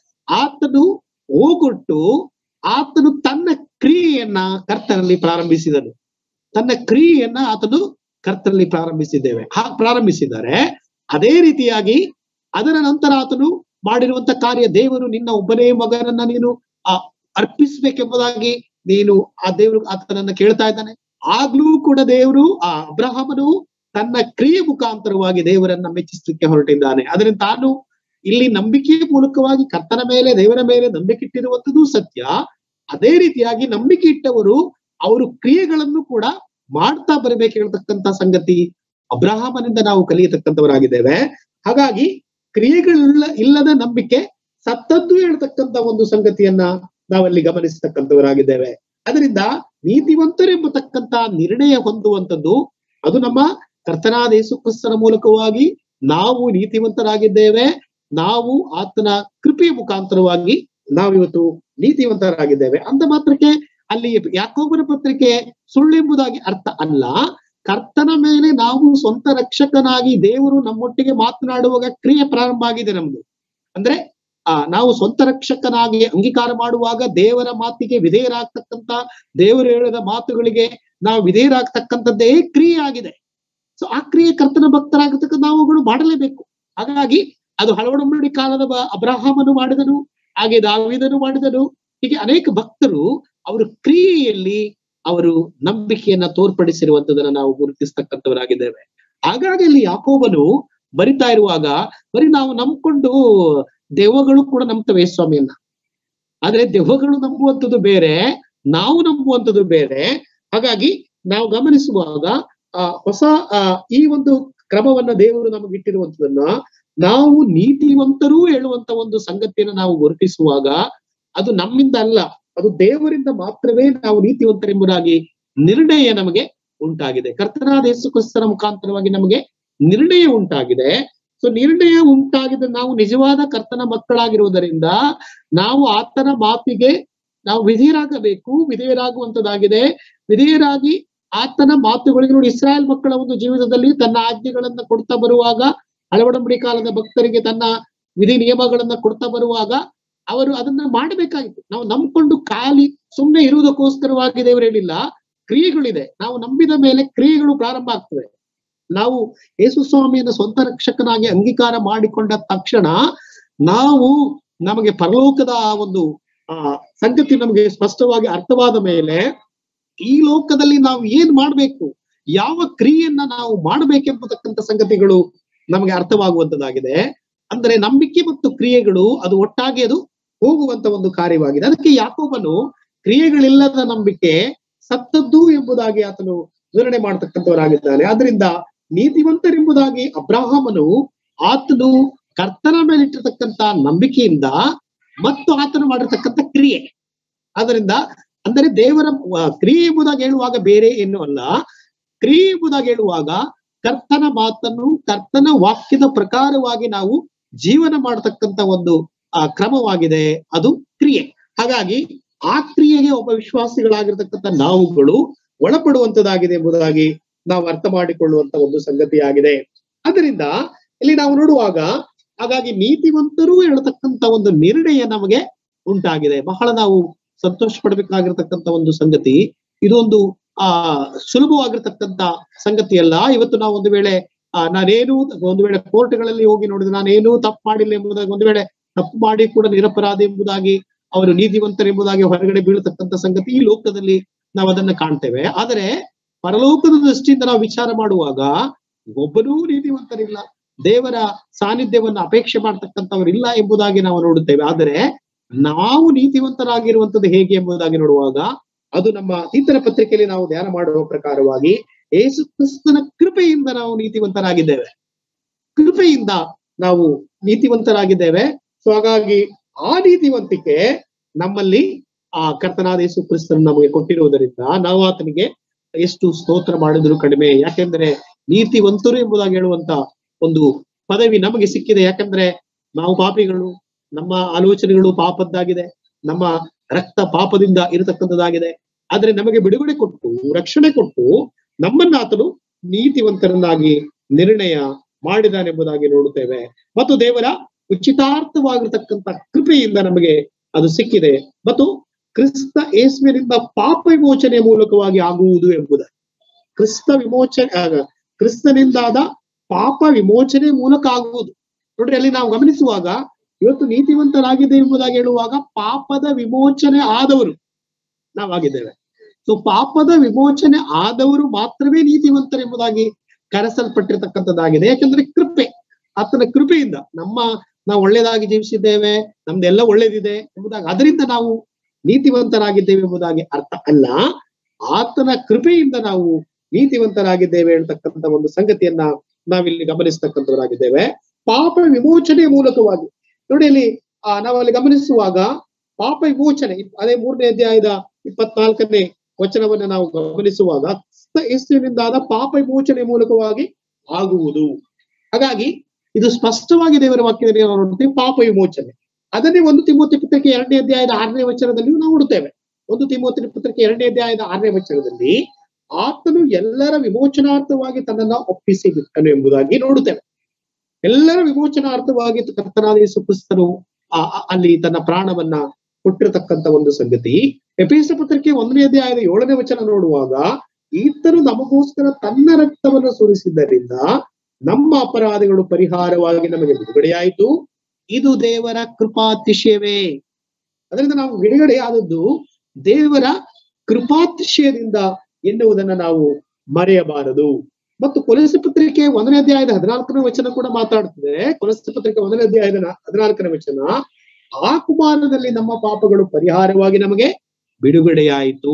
Speaker 2: ಆತನು ಹೋಗೊಟ್ಟು ಆತನು ತನ್ನ ಕ್ರಿಯೆಯನ್ನ ಕರ್ತನಲ್ಲಿ ಪ್ರಾರಂಭಿಸಿದನು ತನ್ನ ಕ್ರಿಯೆಯನ್ನ ಆತನು ಕರ್ತನಲ್ಲಿ ಪ್ರಾರಂಭಿಸಿದ್ದೇವೆ ಹಾಗೆ ಪ್ರಾರಂಭಿಸಿದ್ದಾರೆ ಅದೇ ರೀತಿಯಾಗಿ ಅದರ ನಂತರ ಆತನು ಮಾಡಿರುವಂತ ಕಾರ್ಯ ದೇವರು ನಿನ್ನ ಒಬ್ಬನೇ ಮಗನನ್ನ ನೀನು ಆ ಅರ್ಪಿಸ್ಬೇಕೆಂಬುದಾಗಿ ನೀನು ಆ ದೇವರು ಆತನನ್ನ ಕೇಳ್ತಾ ಇದ್ದಾನೆ ಆಗ್ಲೂ ಕೂಡ ದೇವರು ಆ ಅಬ್ರಹಾಮನು ತನ್ನ ಕ್ರಿಯೆ ಮುಖಾಂತರವಾಗಿ ದೇವರನ್ನ ಮೆಚ್ಚಿಸಲಿಕ್ಕೆ ಹೊರಟಿದ್ದಾನೆ ಅದರಿಂದ ತಾನು ಇಲ್ಲಿ ನಂಬಿಕೆಯ ಮೂಲಕವಾಗಿ ಕರ್ತನ ಮೇಲೆ ದೇವರ ಮೇಲೆ ನಂಬಿಕೆ ಇಟ್ಟಿರುವಂತದ್ದು ಸತ್ಯ ಅದೇ ರೀತಿಯಾಗಿ ನಂಬಿಕೆ ಇಟ್ಟವರು ಅವರು ಕ್ರಿಯೆಗಳನ್ನು ಕೂಡ ಮಾಡ್ತಾ ಬರಬೇಕು ಹೇಳ್ತಕ್ಕಂತ ಸಂಗತಿ ಅಬ್ರಹಾಮನಿಂದ ನಾವು ಕಲಿಯತಕ್ಕಂಥವರಾಗಿದ್ದೇವೆ ಹಾಗಾಗಿ ಕ್ರಿಯೆಗಳಿಲ್ಲ ಇಲ್ಲದ ನಂಬಿಕೆ ಸತ್ತದ್ದು ಹೇಳ್ತಕ್ಕಂತ ಒಂದು ಸಂಗತಿಯನ್ನ ನಾವಲ್ಲಿ ಗಮನಿಸತಕ್ಕಂಥವರಾಗಿದ್ದೇವೆ ಅದರಿಂದ ನೀತಿವಂತರೆಂಬತಕ್ಕಂತ ನಿರ್ಣಯ ಹೊಂದುವಂಥದ್ದು ಅದು ನಮ್ಮ ಕರ್ತನಾದ ಯೇಸು ಕ್ರಿಸ್ತನ ಮೂಲಕವಾಗಿ ನಾವು ನೀತಿವಂತರಾಗಿದ್ದೇವೆ ನಾವು ಆತನ ಕೃಪೆಯ ಮುಖಾಂತರವಾಗಿ ನಾವಿವತ್ತು ನೀತಿವಂತರಾಗಿದ್ದೇವೆ ಅಂತ ಮಾತ್ರಕ್ಕೆ ಅಲ್ಲಿ ಯಾಕೋಬನ ಪತ್ರಿಕೆ ಸುಳ್ಳೆಂಬುದಾಗಿ ಅರ್ಥ ಅಲ್ಲ ಕರ್ತನ ಮೇಲೆ ನಾವು ಸ್ವಂತ ರಕ್ಷಕನಾಗಿ ದೇವರು ನಮ್ಮೊಟ್ಟಿಗೆ ಮಾತನಾಡುವಾಗ ಕ್ರಿಯೆ ಪ್ರಾರಂಭ ಆಗಿದೆ ನಮ್ದು ಅಂದ್ರೆ ಆ ನಾವು ಸ್ವಂತ ರಕ್ಷಕನಾಗಿ ಅಂಗೀಕಾರ ಮಾಡುವಾಗ ದೇವರ ಮಾತಿಗೆ ವಿಧೇಯರಾಗ್ತಕ್ಕಂತ ದೇವರು ಹೇಳಿದ ಮಾತುಗಳಿಗೆ ನಾವು ವಿಧೇಯರಾಗ್ತಕ್ಕಂಥದ್ದೇ ಕ್ರಿಯೆ ಆಗಿದೆ ಸೊ ಆ ಕ್ರಿಯೆ ಕರ್ತನ ಭಕ್ತರಾಗತಕ್ಕ ನಾವುಗಳು ಮಾಡಲೇಬೇಕು ಹಾಗಾಗಿ ಅದು ಹಳವಡಂಬಡಿ ಕಾಲದ ಬ- ಅಬ್ರಹಾಮನು ಮಾಡಿದನು ಹಾಗೆ ದಾವಿದನು ಮಾಡಿದನು ಹೀಗೆ ಅನೇಕ ಭಕ್ತರು ಅವರು ಕ್ರಿಯೆಯಲ್ಲಿ ಅವರು ನಂಬಿಕೆಯನ್ನ ತೋರ್ಪಡಿಸಿರುವಂತದನ್ನ ನಾವು ಗುರುತಿಸ್ತಕ್ಕಂಥವರಾಗಿದ್ದೇವೆ ಹಾಗಾಗಿ ಇಲ್ಲಿ ಯಾಕೋಬನು ಬರಿತಾ ಇರುವಾಗ ಬರೀ ನಾವು ನಂಬ್ಕೊಂಡು ದೆವ್ವಗಳು ಕೂಡ ನಂಬ್ತವೆ ಸ್ವಾಮಿಯನ್ನ ಆದ್ರೆ ದೆವ್ವಗಳು ನಂಬುವಂಥದ್ದು ಬೇರೆ ನಾವು ನಂಬುವಂಥದ್ದು ಬೇರೆ ಹಾಗಾಗಿ ನಾವು ಗಮನಿಸುವಾಗ ಆ ಹೊಸ ಆ ಈ ಒಂದು ಕ್ರಮವನ್ನ ದೇವರು ನಮಗೆ ಇಟ್ಟಿರುವಂತದನ್ನ ನಾವು ನೀತಿವಂತರೂ ಹೇಳುವಂತ ಒಂದು ಸಂಗತಿಯನ್ನು ನಾವು ಗುರುತಿಸುವಾಗ ಅದು ನಮ್ಮಿಂದ ಅಲ್ಲ ಅದು ದೇವರಿಂದ ಮಾತ್ರವೇ ನಾವು ನೀತಿವಂತರೆಂಬುದಾಗಿ ನಿರ್ಣಯ ನಮಗೆ ಉಂಟಾಗಿದೆ ಕರ್ತನಾದ ಯೇಸು ಕ್ರಿಸ್ತನ ಮುಖಾಂತರವಾಗಿ ನಮಗೆ ನಿರ್ಣಯ ಉಂಟಾಗಿದೆ ಸೊ ನಿರ್ಣಯ ಉಂಟಾಗಿದ ನಾವು ನಿಜವಾದ ಕರ್ತನ ಮಕ್ಕಳಾಗಿರುವುದರಿಂದ ನಾವು ಆತನ ಮಾತಿಗೆ ನಾವು ವಿಧೇಯರಾಗಬೇಕು ವಿಧೇಯರಾಗುವಂತದ್ದಾಗಿದೆ ವಿಧೇಯರಾಗಿ ಆತನ ಮಾತುಗಳಿಗೆ ನೋಡಿ ಇಸ್ರಾಯೇಲ್ ಮಕ್ಕಳ ಒಂದು ಜೀವಿತದಲ್ಲಿ ತನ್ನ ಆಜ್ಞೆಗಳನ್ನ ಕೊಡ್ತಾ ಬರುವಾಗ ಹಳವಡಂಬಡಿ ಕಾಲದ ಭಕ್ತರಿಗೆ ತನ್ನ ವಿಧಿ ನಿಯಮಗಳನ್ನ ಕೊಡ್ತಾ ಬರುವಾಗ ಅವರು ಅದನ್ನ ಮಾಡಬೇಕಾಗಿತ್ತು ನಾವು ನಂಬ್ಕೊಂಡು ಖಾಲಿ ಸುಮ್ಮನೆ ಇರುವುದಕ್ಕೋಸ್ಕರವಾಗಿ ದೇವರು ಹೇಳಿಲ್ಲ ಕ್ರಿಯೆಗಳಿದೆ ನಾವು ನಂಬಿದ ಮೇಲೆ ಕ್ರಿಯೆಗಳು ಪ್ರಾರಂಭ ಆಗ್ತವೆ ನಾವು ಯೇಸು ಸ್ವಾಮಿಯನ್ನು ಸ್ವಂತ ರಕ್ಷಕನಾಗಿ ಅಂಗೀಕಾರ ಮಾಡಿಕೊಂಡ ತಕ್ಷಣ ನಾವು ನಮಗೆ ಪರಲೋಕದ ಆ ಒಂದು ಆ ಸಂಗತಿ ನಮಗೆ ಸ್ಪಷ್ಟವಾಗಿ ಅರ್ಥವಾದ ಮೇಲೆ ಈ ಲೋಕದಲ್ಲಿ ನಾವು ಏನ್ ಮಾಡ್ಬೇಕು ಯಾವ ಕ್ರಿಯೆಯನ್ನ ನಾವು ಮಾಡ್ಬೇಕೆಂಬತಕ್ಕಂಥ ಸಂಗತಿಗಳು ನಮಗೆ ಅರ್ಥವಾಗುವಂತದ್ದಾಗಿದೆ ಅಂದ್ರೆ ನಂಬಿಕೆ ಮತ್ತು ಕ್ರಿಯೆಗಳು ಅದು ಒಟ್ಟಾಗಿ ಅದು ಹೋಗುವಂತ ಒಂದು ಕಾರ್ಯವಾಗಿದೆ ಅದಕ್ಕೆ ಯಾಕೋಬನು ಕ್ರಿಯೆಗಳಿಲ್ಲದ ನಂಬಿಕೆ ಸತ್ತದ್ದು ಎಂಬುದಾಗಿ ಆತನು ವಿವರಣೆ ಮಾಡತಕ್ಕಂಥವರಾಗಿದ್ದಾನೆ ಆದ್ರಿಂದ ನೀತಿವಂತರೆಂಬುದಾಗಿ ಅಬ್ರಾಹಮನು ಆತನು ಕರ್ತನ ಮೇಲೆ ಇಟ್ಟಿರ್ತಕ್ಕಂತ ನಂಬಿಕೆಯಿಂದ ಮತ್ತು ಆತನು ಮಾಡಿರ್ತಕ್ಕಂಥ ಕ್ರಿಯೆ ಅದರಿಂದ ಅಂದರೆ ದೇವರ ಆ, ಕ್ರಿಯೆ ಎಂಬುದಾಗಿ ಹೇಳುವಾಗ ಬೇರೆ ಏನು ಅಲ್ಲ ಕ್ರಿಯೆ ಎಂಬುದಾಗಿ ಹೇಳುವಾಗ ಕರ್ತನ ಮಾತನ್ನು ಕರ್ತನ ವಾಕ್ಯದ ಪ್ರಕಾರವಾಗಿ ನಾವು ಜೀವನ ಮಾಡತಕ್ಕಂತ ಒಂದು ಆ ಕ್ರಮವಾಗಿದೆ ಅದು ಕ್ರಿಯೆ ಹಾಗಾಗಿ ಆ ಕ್ರಿಯೆಗೆ ಒಬ್ಬ ವಿಶ್ವಾಸಿಗಳಾಗಿರ್ತಕ್ಕಂಥ ನಾವುಗಳು ಒಳಪಡುವಂತದ್ದಾಗಿದೆ ಎಂಬುದಾಗಿ ನಾವು ಅರ್ಥ ಮಾಡಿಕೊಳ್ಳುವಂತ ಒಂದು ಸಂಗತಿಯಾಗಿದೆ ಅದರಿಂದ ಇಲ್ಲಿ ನಾವು ನೋಡುವಾಗ ಹಾಗಾಗಿ ನೀತಿವಂತರು ಹೇಳ್ತಕ್ಕಂತ ಒಂದು ನಿರ್ಣಯ ನಮಗೆ ಉಂಟಾಗಿದೆ ಬಹಳ ನಾವು ಸಂತೋಷ ಪಡಬೇಕಾಗಿರ್ತಕ್ಕಂಥ ಒಂದು ಸಂಗತಿ ಇದೊಂದು ಆ ಸುಲಭವಾಗಿರ್ತಕ್ಕಂತ ಸಂಗತಿ ಅಲ್ಲ ಇವತ್ತು ನಾವು ಒಂದು ವೇಳೆ ಆ ನಾನೇನು ಒಂದು ವೇಳೆ ಕೋರ್ಟ್ಗಳಲ್ಲಿ ಹೋಗಿ ನೋಡಿದ್ರೆ ನಾನೇನು ತಪ್ಪು ಮಾಡಿಲ್ಲ ಎಂಬುದಾಗಿ ಒಂದು ವೇಳೆ ತಪ್ಪು ಮಾಡಿ ಕೂಡ ನಿರಪರಾಧಿ ಎಂಬುದಾಗಿ ಅವರು ನೀತಿವಂತರೆಂಬುದಾಗಿ ಹೊರಗಡೆ ಬೀಳತಕ್ಕಂತ ಸಂಗತಿ ಈ ಲೋಕದಲ್ಲಿ ನಾವು ಅದನ್ನ ಕಾಣ್ತೇವೆ ಆದರೆ ಪರಲೋಕದ ದೃಷ್ಟಿಯಿಂದ ನಾವು ವಿಚಾರ ಮಾಡುವಾಗ ಒಬ್ಬನೂ ನೀತಿವಂತರಿಲ್ಲ ದೇವರ ಸಾನ್ನಿಧ್ಯವನ್ನು ಅಪೇಕ್ಷೆ ಮಾಡ್ತಕ್ಕಂಥವರಿಲ್ಲ ಎಂಬುದಾಗಿ ನಾವು ನೋಡುತ್ತೇವೆ ಆದರೆ ನಾವು ನೀತಿವಂತರಾಗಿರುವಂತದ್ದು ಹೇಗೆ ಎಂಬುದಾಗಿ ನೋಡುವಾಗ ಅದು ನಮ್ಮ ತೀರ್ಥರ ಪತ್ರಿಕೆಯಲ್ಲಿ ನಾವು ಧ್ಯಾನ ಮಾಡುವ ಪ್ರಕಾರವಾಗಿ ಯೇಸು ಕ್ರಿಸ್ತನ ಕೃಪೆಯಿಂದ ನಾವು ನೀತಿವಂತರಾಗಿದ್ದೇವೆ ಕೃಪೆಯಿಂದ ನಾವು ನೀತಿವಂತರಾಗಿದ್ದೇವೆ ಸೊ ಹಾಗಾಗಿ ಆ ನೀತಿವಂತಿಕೆ ನಮ್ಮಲ್ಲಿ ಆ ಕರ್ತನಾದ ಯೇಸು ಕ್ರಿಸ್ತನ ನಮಗೆ ಕೊಟ್ಟಿರುವುದರಿಂದ ನಾವು ಆತನಿಗೆ ಎಷ್ಟು ಸ್ತೋತ್ರ ಮಾಡಿದ್ರು ಕಡಿಮೆ ಯಾಕೆಂದ್ರೆ ನೀತಿವಂತರು ಎಂಬುದಾಗಿ ಹೇಳುವಂತ ಒಂದು ಪದವಿ ನಮಗೆ ಸಿಕ್ಕಿದೆ ಯಾಕಂದ್ರೆ ನಾವು ಪಾಪಿಗಳು ನಮ್ಮ ಆಲೋಚನೆಗಳು ಪಾಪದ್ದಾಗಿದೆ ನಮ್ಮ ರಕ್ತ ಪಾಪದಿಂದ ಇರತಕ್ಕಂಥದ್ದಾಗಿದೆ ಆದ್ರೆ ನಮಗೆ ಬಿಡುಗಡೆ ಕೊಟ್ಟು ರಕ್ಷಣೆ ಕೊಟ್ಟು ನಮ್ಮನ್ನ ಆತನು ನೀತಿವಂತರನ್ನಾಗಿ ನಿರ್ಣಯ ಮಾಡಿದಾನೆಂಬುದಾಗಿ ನೋಡುತ್ತೇವೆ ಮತ್ತು ದೇವರ ಉಚಿತಾರ್ಥವಾಗಿರ್ತಕ್ಕಂಥ ಕೃಪೆಯಿಂದ ನಮಗೆ ಅದು ಸಿಕ್ಕಿದೆ ಮತ್ತು ಕ್ರಿಸ್ತ ಯೇಸುವಿನಿಂದ ಪಾಪ ವಿಮೋಚನೆ ಮೂಲಕವಾಗಿ ಆಗುವುದು ಎಂಬುದಾಗಿ ಕ್ರಿಸ್ತ ವಿಮೋಚನೆ ಆಗ ಕ್ರಿಸ್ತನಿಂದಾದ ಪಾಪ ವಿಮೋಚನೆ ಮೂಲಕ ಆಗುವುದು ನೋಡ್ರಿ ಅಲ್ಲಿ ನಾವು ಗಮನಿಸುವಾಗ ಇವತ್ತು ನೀತಿವಂತರಾಗಿದೆ ಎಂಬುದಾಗಿ ಹೇಳುವಾಗ ಪಾಪದ ವಿಮೋಚನೆ ಆದವರು ನಾವಾಗಿದ್ದೇವೆ ಸೊ ಪಾಪದ ವಿಮೋಚನೆ ಆದವರು ಮಾತ್ರವೇ ನೀತಿವಂತರೆಂಬುದಾಗಿ ಕರೆಸಲ್ಪಟ್ಟಿರ್ತಕ್ಕಂಥದ್ದಾಗಿದೆ ಯಾಕಂದ್ರೆ ಕೃಪೆ ಆತನ ಕೃಪೆಯಿಂದ ನಮ್ಮ ನಾವು ಒಳ್ಳೇದಾಗಿ ಜೀವಿಸಿದ್ದೇವೆ ನಮ್ದೆಲ್ಲ ಒಳ್ಳೇದಿದೆ ಎಂಬುದಾಗಿ ಅದರಿಂದ ನಾವು ನೀತಿವಂತರಾಗಿದ್ದೇವೆ ಎಂಬುದಾಗಿ ಅರ್ಥ ಅಲ್ಲ ಆತನ ಕೃಪೆಯಿಂದ ನಾವು ನೀತಿವಂತರಾಗಿದ್ದೇವೆ ಹೇಳ್ತಕ್ಕಂಥ ಒಂದು ಸಂಗತಿಯನ್ನ ನಾವಿಲ್ಲಿ ಗಮನಿಸ್ತಕ್ಕಂಥವರಾಗಿದ್ದೇವೆ ಪಾಪ ವಿಮೋಚನೆ ಮೂಲಕವಾಗಿ ನೋಡಿ ಅಲ್ಲಿ ಆ ನಾವಲ್ಲಿ ಗಮನಿಸುವಾಗ ಪಾಪ ವಿಮೋಚನೆ ಅದೇ ಮೂರನೇ ಅಧ್ಯಾಯದ ಇಪ್ಪತ್ನಾಲ್ಕನೇ ವಚನವನ್ನ ನಾವು ಗಮನಿಸುವಾಗ ಕ್ರಿಸ್ತ ಯೇಸುವಿನಿಂದಾದ ಪಾಪ ವಿಮೋಚನೆ ಮೂಲಕವಾಗಿ ಆಗುವುದು ಹಾಗಾಗಿ ಇದು ಸ್ಪಷ್ಟವಾಗಿ ದೇವರ ವಾಕ್ಯದಲ್ಲಿ ನಾವು ನೋಡ್ತೀವಿ ಪಾಪ ವಿಮೋಚನೆ ಅದನ್ನೇ ಒಂದು ತಿಮೋತಿ ಪತ್ರಿಕೆ ಎರಡನೇ ಅಧ್ಯಾಯದ ಆರನೇ ವಚನದಲ್ಲಿ ನಾವು ನೋಡುತ್ತೇವೆ ಒಂದು ತಿಮೋತಿ ಪತ್ರಿಕೆ ಎರಡನೇ ಅಧ್ಯಾಯದ ಆರನೇ ವಚನದಲ್ಲಿ ಆತನು ಎಲ್ಲರ ವಿಮೋಚನಾರ್ಥವಾಗಿ ತನ್ನನ್ನ ಒಪ್ಪಿಸಿ ಬಿಟ್ಟನು ಎಂಬುದಾಗಿ ನೋಡುತ್ತೇವೆ ಎಲ್ಲರ ವಿಮೋಚನಾರ್ಥವಾಗಿ ಕರ್ತನಾದ ಯೇಸು ಕ್ರಿಸ್ತನು ಆ- ಆ- ಅಲ್ಲಿ ತನ್ನ ಪ್ರಾಣವನ್ನ ಕೊಟ್ಟಿರತಕ್ಕಂತ ಒಂದು ಸಂಗತಿ ಎಪಿಸ ಪತ್ರಿಕೆ ಒಂದನೇ ಅಧ್ಯಾಯದ ಏಳನೇ ವಚನ ನೋಡುವಾಗ ಈತನು ನಮಗೋಸ್ಕರ ತನ್ನ ರಕ್ತವನ್ನು ಸುರಿಸಿದ್ದರಿಂದ ನಮ್ಮ ಅಪರಾಧಗಳು ಪರಿಹಾರವಾಗಿ ನಮಗೆ ಬಿಡುಗಡೆಯಾಯಿತು ಇದು ದೇವರ ಕೃಪಾತಿಶಯವೇ ಅದರಿಂದ ನಾವು ಬಿಡುಗಡೆ ಆದದ್ದು ದೇವರ ಕೃಪಾತಿಶಯದಿಂದ ಎನ್ನುವುದನ್ನ ನಾವು ಮರೆಯಬಾರದು ಮತ್ತು ಕೊಲಸ ಪತ್ರಿಕೆ ಒಂದನೇ ಅಧ್ಯಾಯದ ಹದಿನಾಲ್ಕನೇ ವಚನ ಕೂಡ ಮಾತಾಡ್ತದೆ ಕೊಲಸ ಪತ್ರಿಕೆ ಒಂದನೇ ಅಧ್ಯಾಯದ ನ- ಹದಿನಾಲ್ಕನೇ ವಚನ ಆ ಕುಮಾರದಲ್ಲಿ ನಮ್ಮ ಪಾಪಗಳು ಪರಿಹಾರವಾಗಿ ನಮಗೆ ಬಿಡುಗಡೆಯಾಯಿತು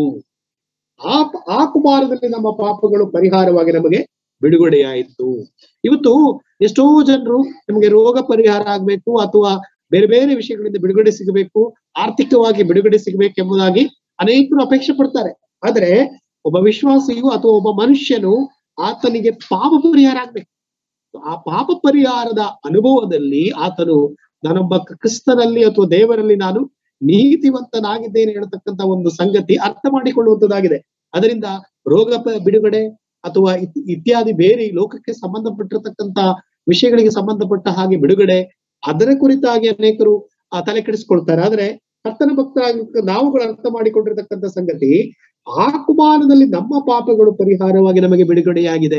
Speaker 2: ಆ ಪ- ಆ ಕುಮಾರದಲ್ಲಿ ನಮ್ಮ ಪಾಪಗಳು ಪರಿಹಾರವಾಗಿ ನಮಗೆ ಬಿಡುಗಡೆಯಾಯಿತು ಇವತ್ತು ಎಷ್ಟೋ ಜನರು ನಮಗೆ ರೋಗ ಪರಿಹಾರ ಆಗ್ಬೇಕು ಅಥವಾ ಬೇರೆ ಬೇರೆ ವಿಷಯಗಳಿಂದ ಬಿಡುಗಡೆ ಸಿಗಬೇಕು ಆರ್ಥಿಕವಾಗಿ ಬಿಡುಗಡೆ ಸಿಗಬೇಕು ಎಂಬುದಾಗಿ ಅನೇಕರು ಅಪೇಕ್ಷೆ ಪಡ್ತಾರೆ ಆದ್ರೆ ಒಬ್ಬ ವಿಶ್ವಾಸಿಯು ಅಥವಾ ಒಬ್ಬ ಮನುಷ್ಯನು ಆತನಿಗೆ ಪಾಪ ಪರಿಹಾರ ಆಗ್ಬೇಕು ಆ ಪಾಪ ಪರಿಹಾರದ ಅನುಭವದಲ್ಲಿ ಆತನು ನಾನೊಬ್ಬ ಕ್ರಿಸ್ತನಲ್ಲಿ ಅಥವಾ ದೇವರಲ್ಲಿ ನಾನು ನೀತಿವಂತನಾಗಿದ್ದೇನೆ ಹೇಳ್ತಕ್ಕಂತ ಒಂದು ಸಂಗತಿ ಅರ್ಥ ಮಾಡಿಕೊಳ್ಳುವಂತದ್ದಾಗಿದೆ ಅದರಿಂದ ರೋಗ ಪ- ಬಿಡುಗಡೆ ಅಥವಾ ಇತ್- ಇತ್ಯಾದಿ ಬೇರೆ ಈ ಲೋಕಕ್ಕೆ ಸಂಬಂಧಪಟ್ಟಿರ್ತಕ್ಕಂತ ವಿಷಯಗಳಿಗೆ ಸಂಬಂಧಪಟ್ಟ ಹಾಗೆ ಬಿಡುಗಡೆ ಅದರ ಕುರಿತಾಗಿ ಅನೇಕರು ಆ ತಲೆ ಕೆಡಿಸ್ಕೊಳ್ತಾರೆ ಆದ್ರೆ ಕರ್ತನ ಭಕ್ತರಾಗಿ ನಾವುಗಳು ಅರ್ಥ ಮಾಡಿಕೊಂಡಿರ್ತಕ್ಕಂಥ ಸಂಗತಿ ಆ ಕುಮಾರನಲ್ಲಿ ನಮ್ಮ ಪಾಪಗಳು ಪರಿಹಾರವಾಗಿ ನಮಗೆ ಬಿಡುಗಡೆಯಾಗಿದೆ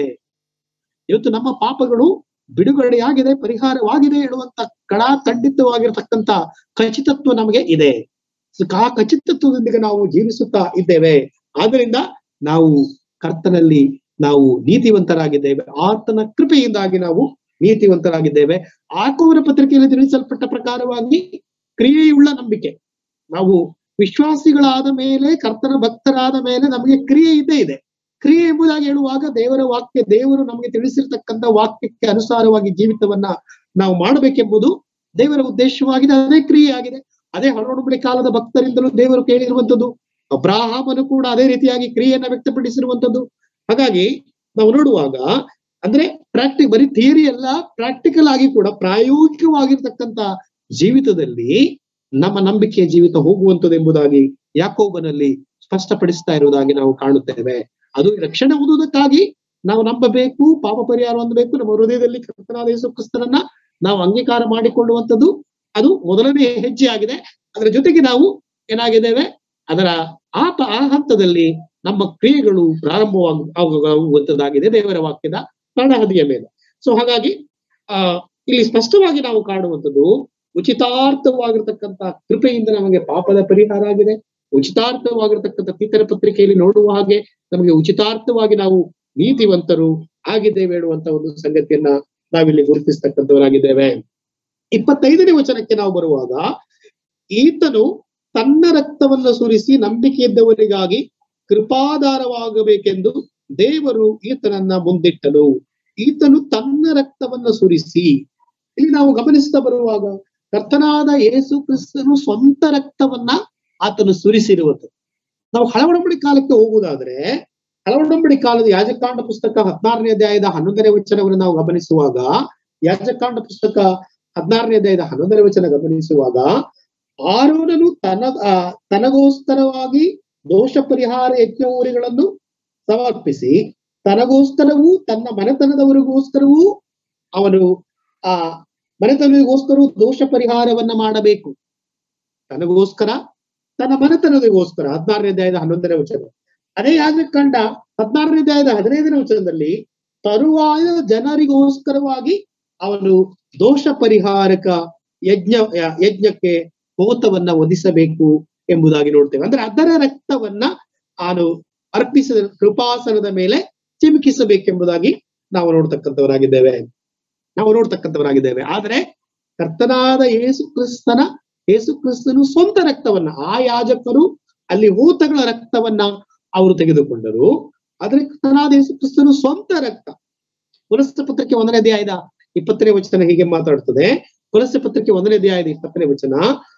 Speaker 2: ಇವತ್ತು ನಮ್ಮ ಪಾಪಗಳು ಬಿಡುಗಡೆಯಾಗಿದೆ ಪರಿಹಾರವಾಗಿದೆ ಹೇಳುವಂತ ಕಡ ಖಂಡಿತವಾಗಿರ್ತಕ್ಕಂತ ಖಚಿತತ್ವ ನಮಗೆ ಇದೆ ಸೊ ಆ ಖಚಿತತ್ವದೊಂದಿಗೆ ನಾವು ಜೀವಿಸುತ್ತಾ ಇದ್ದೇವೆ ಆದ್ರಿಂದ ನಾವು ಕರ್ತನಲ್ಲಿ ನಾವು ನೀತಿವಂತರಾಗಿದ್ದೇವೆ ಆತನ ಕೃಪೆಯಿಂದಾಗಿ ನಾವು ನೀತಿವಂತರಾಗಿದ್ದೇವೆ ಆಕೋವರ ಪತ್ರಿಕೆಯಲ್ಲಿ ತಿಳಿಸಲ್ಪಟ್ಟ ಪ್ರಕಾರವಾಗಿ ಕ್ರಿಯೆಯುಳ್ಳ ನಂಬಿಕೆ ನಾವು ವಿಶ್ವಾಸಿಗಳಾದ ಮೇಲೆ ಕರ್ತನ ಭಕ್ತರಾದ ಮೇಲೆ ನಮಗೆ ಕ್ರಿಯೆ ಇದ್ದೇ ಇದೆ ಕ್ರಿಯೆ ಎಂಬುದಾಗಿ ಹೇಳುವಾಗ ದೇವರ ವಾಕ್ಯ ದೇವರು ನಮಗೆ ತಿಳಿಸಿರ್ತಕ್ಕಂಥ ವಾಕ್ಯಕ್ಕೆ ಅನುಸಾರವಾಗಿ ಜೀವಿತವನ್ನ ನಾವು ಮಾಡಬೇಕೆಂಬುದು ದೇವರ ಉದ್ದೇಶವಾಗಿದೆ ಅದೇ ಕ್ರಿಯೆ ಆಗಿದೆ ಅದೇ ಹೊರಡುಬಳಿ ಕಾಲದ ಭಕ್ತರಿಂದಲೂ ದೇವರು ಕೇಳಿರುವಂತದ್ದು ಅಬ್ರಾಹಾಮನು ಕೂಡ ಅದೇ ರೀತಿಯಾಗಿ ಕ್ರಿಯೆಯನ್ನ ವ್ಯಕ್ತಪಡಿಸಿರುವಂತದ್ದು ಹಾಗಾಗಿ ನಾವು ನೋಡುವಾಗ ಅಂದ್ರೆ ಪ್ರಾಕ್ಟಿಕ್ ಬರೀ ಥಿಯರಿ ಅಲ್ಲ ಪ್ರಾಕ್ಟಿಕಲ್ ಆಗಿ ಕೂಡ ಪ್ರಾಯೋಗಿಕವಾಗಿರ್ತಕ್ಕಂತ ಜೀವಿತದಲ್ಲಿ ನಮ್ಮ ನಂಬಿಕೆಯ ಜೀವಿತ ಹೋಗುವಂತದ್ದು ಎಂಬುದಾಗಿ ಯಾಕೋಬನಲ್ಲಿ ಸ್ಪಷ್ಟಪಡಿಸ್ತಾ ಇರುವುದಾಗಿ ನಾವು ಕಾಣುತ್ತೇವೆ ಅದು ರಕ್ಷಣೆ ಹೊಂದುವುದಕ್ಕಾಗಿ ನಾವು ನಂಬಬೇಕು ಪಾಪ ಪರಿಹಾರ ಹೊಂದಬೇಕು ನಮ್ಮ ಹೃದಯದಲ್ಲಿ ಕರ್ತನಾದ ಯೇಸು ಕ್ರಿಸ್ತನನ್ನ ನಾವು ಅಂಗೀಕಾರ ಮಾಡಿಕೊಳ್ಳುವಂಥದ್ದು ಅದು ಮೊದಲನೇ ಹೆಜ್ಜೆ ಆಗಿದೆ ಅದರ ಜೊತೆಗೆ ನಾವು ಏನಾಗಿದ್ದೇವೆ ಅದರ ಆ ಪ- ಆ ಹಂತದಲ್ಲಿ ನಮ್ಮ ಕ್ರಿಯೆಗಳು ಪ್ರಾರಂಭವಾಗ ಆಗುವಂತದ್ದಾಗಿದೆ ದೇವರ ವಾಕ್ಯದ ಪ್ರಣಹದಿಯ ಮೇಲೆ ಸೊ ಹಾಗಾಗಿ ಆ ಇಲ್ಲಿ ಸ್ಪಷ್ಟವಾಗಿ ನಾವು ಕಾಣುವಂಥದ್ದು ಉಚಿತಾರ್ಥವಾಗಿರ್ತಕ್ಕಂಥ ಕೃಪೆಯಿಂದ ನಮಗೆ ಪಾಪದ ಪರಿಹಾರ ಆಗಿದೆ ಉಚಿತಾರ್ಥವಾಗಿರ್ತಕ್ಕಂಥ ತೀತರ ಪತ್ರಿಕೆಯಲ್ಲಿ ನೋಡುವ ಹಾಗೆ ನಮಗೆ ಉಚಿತಾರ್ಥವಾಗಿ ನಾವು ನೀತಿವಂತರು ಆಗಿದ್ದೇವೆ ಹೇಳುವಂತ ಒಂದು ಸಂಗತಿಯನ್ನ ನಾವಿಲ್ಲಿ ಗುರುತಿಸ್ತಕ್ಕಂಥವರಾಗಿದ್ದೇವೆ ಇಪ್ಪತ್ತೈದನೇ ವಚನಕ್ಕೆ ನಾವು ಬರುವಾಗ ಈತನು ತನ್ನ ರಕ್ತವನ್ನು ಸುರಿಸಿ ನಂಬಿಕೆ ಇದ್ದವರಿಗಾಗಿ ಕೃಪಾಧಾರವಾಗಬೇಕೆಂದು ದೇವರು ಈತನನ್ನ ಮುಂದಿಟ್ಟನು ಈತನು ತನ್ನ ರಕ್ತವನ್ನು ಸುರಿಸಿ ಇಲ್ಲಿ ನಾವು ಗಮನಿಸ್ತಾ ಬರುವಾಗ ಕರ್ತನಾದ ಯೇಸು ಕ್ರಿಸ್ತನು ಸ್ವಂತ ರಕ್ತವನ್ನ ಆತನು ಸುರಿಸಿರುವುದು ನಾವು ಹಳವಡಂಬಡಿ ಕಾಲಕ್ಕೆ ಹೋಗುವುದಾದ್ರೆ ಹಳವಡಂಬಡಿ ಕಾಲದ ಯಾಜಕಾಂಡ ಪುಸ್ತಕ ಹದಿನಾರನೇ ಅಧ್ಯಾಯದ ಹನ್ನೊಂದನೇ ವಚನವನ್ನು ನಾವು ಗಮನಿಸುವಾಗ ಯಾಜಕಾಂಡ ಪುಸ್ತಕ ಹದಿನಾರನೇ ಅಧ್ಯಾಯದ ಹನ್ನೊಂದನೇ ವಚನ ಗಮನಿಸುವಾಗ ಆರೋನನು ತನ್ನ ಆ, ತನಗೋಸ್ಕರವಾಗಿ ದೋಷ ಪರಿಹಾರ ಯಜ್ಞ ಸಮರ್ಪಿಸಿ ತನಗೋಸ್ಕರವೂ ತನ್ನ ಮನೆತನದವರಿಗೋಸ್ಕರವೂ ಅವನು ಆ ಮನೆತನಗೋಸ್ಕರ ದೋಷ ಪರಿಹಾರವನ್ನ ಮಾಡಬೇಕು ತನಗೋಸ್ಕರ ತನ್ನ ಮನೆತನದಗೋಸ್ಕರ ಹದಿನಾರನೇ ಅಧ್ಯಾಯದ ಹನ್ನೊಂದನೇ ವಚನ ಅದೇ ಯಾಜಕಂಡ ಹದಿನಾರನೇ ಅಧ್ಯಾಯದ ಹದಿನೈದನೇ ವಚನದಲ್ಲಿ ತರುವಾಯ ಜನರಿಗೋಸ್ಕರವಾಗಿ ಅವನು ದೋಷ ಪರಿಹಾರಕ ಯಜ್ಞ ಯ- ಯಜ್ಞಕ್ಕೆ ಹೋತವನ್ನ ಒದಿಸಬೇಕು ಎಂಬುದಾಗಿ ನೋಡ್ತೇವೆ ಅಂದ್ರೆ ಅದರ ರಕ್ತವನ್ನ ಆನು ಅರ್ಪಿಸಿದ ಕೃಪಾಸನದ ಮೇಲೆ ಚಿಮುಕಿಸಬೇಕೆಂಬುದಾಗಿ ನಾವು ನೋಡ್ತಕ್ಕಂಥವರಾಗಿದ್ದೇವೆ ನಾವು ನೋಡ್ತಕ್ಕಂಥವರಾಗಿದ್ದೇವೆ ಆದ್ರೆ ಕರ್ತನಾದ ಯೇಸು ಕ್ರಿಸ್ತನ ಯೇಸು ಕ್ರಿಸ್ತನು ಸ್ವಂತ ರಕ್ತವನ್ನ ಆ ಯಾಜಕರು ಅಲ್ಲಿ ಹೂತಗಳ ರಕ್ತವನ್ನ ಅವರು ತೆಗೆದುಕೊಂಡರು ಆದ್ರೆ ಕರ್ತನಾದ ಯೇಸು ಕ್ರಿಸ್ತನು ಸ್ವಂತ ರಕ್ತ ಪುಲಸ್ತ ಪತ್ರಿಕೆ ಒಂದನೇ ಅಧ್ಯಾಯದ ಇಪ್ಪತ್ತನೇ ವಚನ ಹೀಗೆ ಮಾತಾಡ್ತದೆ ಪುಲಸ್ತ ಪತ್ರಿಕೆ ಒಂದನೇ ಅಧ್ಯಾಯದ ಇಪ್ಪತ್ತನೇ ವಚನ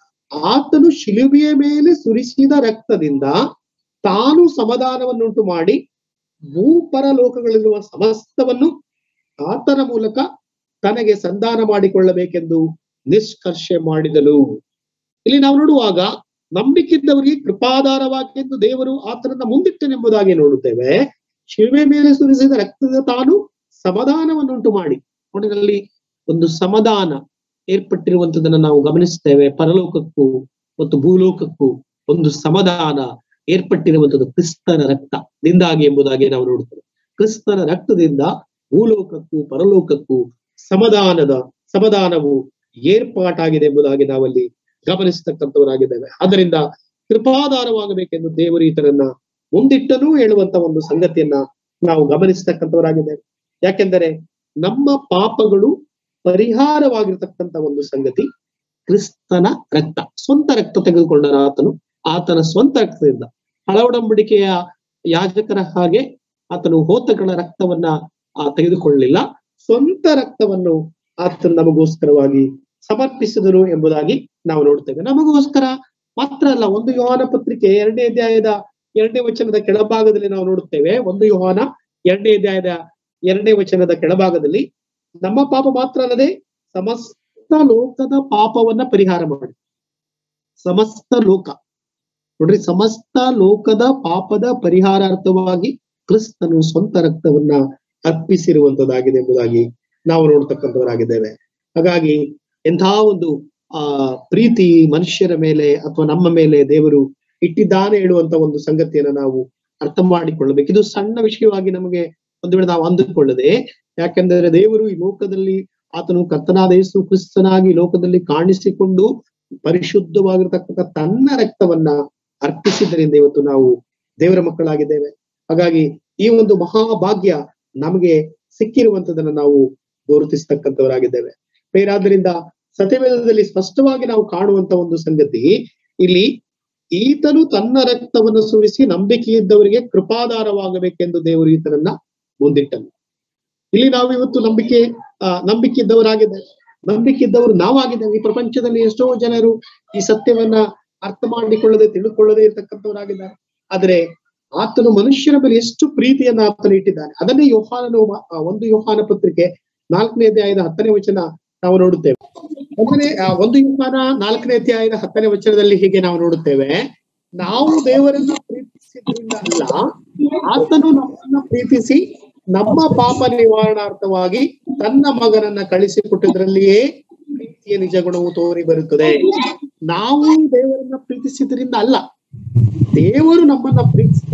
Speaker 2: ಆತನು ಶಿಲುಬೆಯ ಮೇಲೆ ಸುರಿಸಿದ ರಕ್ತದಿಂದ ತಾನು ಸಮಾಧಾನವನ್ನುಂಟು ಮಾಡಿ ಭೂಪರಲೋಕಗಳಲ್ಲಿರುವ ಸಮಸ್ತವನ್ನು ಆತನ ಮೂಲಕ ತನಗೆ ಸಂಧಾನ ಮಾಡಿಕೊಳ್ಳಬೇಕೆಂದು ನಿಷ್ಕರ್ಷೆ ಮಾಡಿದನು ಇಲ್ಲಿ ನಾವು ನೋಡುವಾಗ ನಂಬಿಕಿದ್ದವರಿಗೆ ಕೃಪಾಧಾರವಾಗೆಂದು ದೇವರು ಆತನನ್ನ ಮುಂದಿಟ್ಟನೆಂಬುದಾಗಿ ನೋಡುತ್ತೇವೆ ಶಿಲ್ವೆ ಮೇಲೆ ಸುರಿಸಿದ ರಕ್ತದ ತಾನು ಸಮಾಧಾನವನ್ನುಂಟು ಮಾಡಿ ನೋಡಿದಲ್ಲಿ ಒಂದು ಸಮಾಧಾನ ಏರ್ಪಟ್ಟಿರುವಂತದನ್ನ ನಾವು ಗಮನಿಸ್ತೇವೆ ಪರಲೋಕಕ್ಕೂ ಮತ್ತು ಭೂಲೋಕಕ್ಕೂ ಒಂದು ಸಮಾಧಾನ ಏರ್ಪಟ್ಟಿರುವಂತದ್ದು ಕ್ರಿಸ್ತನ ರಕ್ತದಿಂದಾಗಿ ಎಂಬುದಾಗಿ ನಾವು ನೋಡುತ್ತೇವೆ ಕ್ರಿಸ್ತನ ರಕ್ತದಿಂದ ಭೂಲೋಕಕ್ಕೂ ಪರಲೋಕಕ್ಕೂ ಸಮಾಧಾನದ ಸಮಾಧಾನವು ಏರ್ಪಾಟಾಗಿದೆ ಎಂಬುದಾಗಿ ನಾವಲ್ಲಿ ಗಮನಿಸತಕ್ಕಂಥವರಾಗಿದ್ದೇವೆ ಆದ್ದರಿಂದ ಕೃಪಾಧಾರವಾಗಬೇಕೆಂದು ದೇವರು ಈತನನ್ನ ಮುಂದಿಟ್ಟನೂ ಹೇಳುವಂತ ಒಂದು ಸಂಗತಿಯನ್ನ ನಾವು ಗಮನಿಸತಕ್ಕಂಥವರಾಗಿದ್ದೇವೆ ಯಾಕೆಂದರೆ ನಮ್ಮ ಪಾಪಗಳು ಪರಿಹಾರವಾಗಿರ್ತಕ್ಕಂಥ ಒಂದು ಸಂಗತಿ ಕ್ರಿಸ್ತನ ರಕ್ತ ಸ್ವಂತ ರಕ್ತ ತೆಗೆದುಕೊಂಡ ಆತನು ಆತನ ಸ್ವಂತ ರಕ್ತದಿಂದ ಹಳವಡಂಬಡಿಕೆಯ ಯಾಜಕರ ಹಾಗೆ ಆತನು ಹೋತಗಳ ರಕ್ತವನ್ನ ಆ ತೆಗೆದುಕೊಳ್ಳಲಿಲ್ಲ ಸ್ವಂತ ರಕ್ತವನ್ನು ಆತನು ನಮಗೋಸ್ಕರವಾಗಿ ಸಮರ್ಪಿಸಿದರು ಎಂಬುದಾಗಿ ನಾವು ನೋಡ್ತೇವೆ ನಮಗೋಸ್ಕರ ಮಾತ್ರ ಅಲ್ಲ ಒಂದು ಯೋಹಾನ ಪತ್ರಿಕೆ ಎರಡನೇ ಅಧ್ಯಾಯದ ಎರಡನೇ ವಚನದ ಕೆಳಭಾಗದಲ್ಲಿ ನಾವು ನೋಡುತ್ತೇವೆ ಒಂದು ಯೋಹಾನ ಎರಡನೇ ಅಧ್ಯಾಯದ ಎರಡನೇ ವಚನದ ಕೆಳಭಾಗದಲ್ಲಿ ನಮ್ಮ ಪಾಪ ಮಾತ್ರ ಅಲ್ಲದೆ ಸಮಸ್ತ ಲೋಕದ ಪಾಪವನ್ನ ಪರಿಹಾರ ಮಾಡಿ ಸಮಸ್ತ ಲೋಕ ನೋಡ್ರಿ ಸಮಸ್ತ ಲೋಕದ ಪಾಪದ ಪರಿಹಾರಾರ್ಥವಾಗಿ ಕ್ರಿಸ್ತನು ಸ್ವಂತ ರಕ್ತವನ್ನ ಅರ್ಪಿಸಿರುವಂತದ್ದಾಗಿದೆ ಎಂಬುದಾಗಿ ನಾವು ನೋಡ್ತಕ್ಕಂಥವರಾಗಿದ್ದೇವೆ ಹಾಗಾಗಿ ಎಂಥ ಒಂದು ಆ ಪ್ರೀತಿ ಮನುಷ್ಯರ ಮೇಲೆ ಅಥವಾ ನಮ್ಮ ಮೇಲೆ ದೇವರು ಇಟ್ಟಿದ್ದಾನೆ ಹೇಳುವಂತ ಒಂದು ಸಂಗತಿಯನ್ನ ನಾವು ಅರ್ಥ ಮಾಡಿಕೊಳ್ಳಬೇಕು ಇದು ಸಣ್ಣ ವಿಷಯವಾಗಿ ನಮಗೆ ಒಂದು ವೇಳೆ ನಾವು ಅಂದುಕೊಳ್ಳದೆ ಯಾಕೆಂದರೆ ದೇವರು ಈ ಲೋಕದಲ್ಲಿ ಆತನು ಕರ್ತನಾದ ಯೇಸು ಕ್ರಿಸ್ತನಾಗಿ ಲೋಕದಲ್ಲಿ ಕಾಣಿಸಿಕೊಂಡು ಪರಿಶುದ್ಧವಾಗಿರ್ತಕ್ಕಂಥ ತನ್ನ ರಕ್ತವನ್ನ ಅರ್ಪಿಸಿದ್ದರಿಂದ ಇವತ್ತು ನಾವು ದೇವರ ಮಕ್ಕಳಾಗಿದ್ದೇವೆ ಹಾಗಾಗಿ ಈ ಒಂದು ಮಹಾಭಾಗ್ಯ ನಮಗೆ ಸಿಕ್ಕಿರುವಂತದನ್ನ ನಾವು ಗುರುತಿಸ್ತಕ್ಕಂಥವರಾಗಿದ್ದೇವೆ ಬೇರಾದ್ರಿಂದ ಸತ್ಯವೇದದಲ್ಲಿ ಸ್ಪಷ್ಟವಾಗಿ ನಾವು ಕಾಣುವಂತ ಒಂದು ಸಂಗತಿ ಇಲ್ಲಿ ಈತನು ತನ್ನ ರಕ್ತವನ್ನು ಸುರಿಸಿ ನಂಬಿಕೆ ಇದ್ದವರಿಗೆ ಕೃಪಾಧಾರವಾಗಬೇಕೆಂದು ದೇವರು ಈತನನ್ನ ಮುಂದಿಟ್ಟನು ಇಲ್ಲಿ ನಾವು ಇವತ್ತು ನಂಬಿಕೆ ಆ ನಂಬಿಕೆ ಇದ್ದವರಾಗಿದ್ದೇವೆ ನಂಬಿಕೆ ಇದ್ದವರು ನಾವಾಗಿದ್ದೇವೆ ಈ ಪ್ರಪಂಚದಲ್ಲಿ ಎಷ್ಟೋ ಜನರು ಈ ಸತ್ಯವನ್ನ ಅರ್ಥ ಮಾಡಿಕೊಳ್ಳದೆ ತಿಳಿದುಕೊಳ್ಳದೆ ಇರ್ತಕ್ಕಂಥವರಾಗಿದ್ದಾರೆ ಆದ್ರೆ ಆತನು ಮನುಷ್ಯರ ಮೇಲೆ ಎಷ್ಟು ಪ್ರೀತಿಯನ್ನ ಆತನು ಇಟ್ಟಿದ್ದಾನೆ ಅದನ್ನೇ ಯೋಹಾನನು ಮ- ಆ ಒಂದು ಯೋಹಾನ ಪತ್ರಿಕೆ ನಾಲ್ಕನೇ ಅಧ್ಯಾಯದ ಹತ್ತನೇ ವಚನ ನಾವು ನೋಡುತ್ತೇವೆ ಒಂದನೇ ಆ, ಒಂದು ಯೋಹಾನ ನಾಲ್ಕನೇ ಅಧ್ಯಾಯದ ಹತ್ತನೇ ವಚನದಲ್ಲಿ ಹೀಗೆ ನಾವು ನೋಡುತ್ತೇವೆ ನಾವು ದೇವರನ್ನ ಪ್ರೀತಿಸಿದ್ರಿಂದ ಅಲ್ಲ ಆತನು ನಮ್ಮನ್ನ ಪ್ರೀತಿಸಿ ನಮ್ಮ ಪಾಪ ನಿವಾರಣಾರ್ಥವಾಗಿ ತನ್ನ ಮಗನನ್ನ ಕಳಿಸಿಕೊಟ್ಟಿದ್ರಲ್ಲಿಯೇ ಪ್ರೀತಿಯ ನಿಜ ಗುಣವು ತೋರಿ ಬರುತ್ತದೆ ನಾವು ದೇವರನ್ನ ಪ್ರೀತಿಸಿದ್ರಿಂದ ಅಲ್ಲ ದೇವರು ನಮ್ಮನ್ನ ಪ್ರೀತಿಸಿದ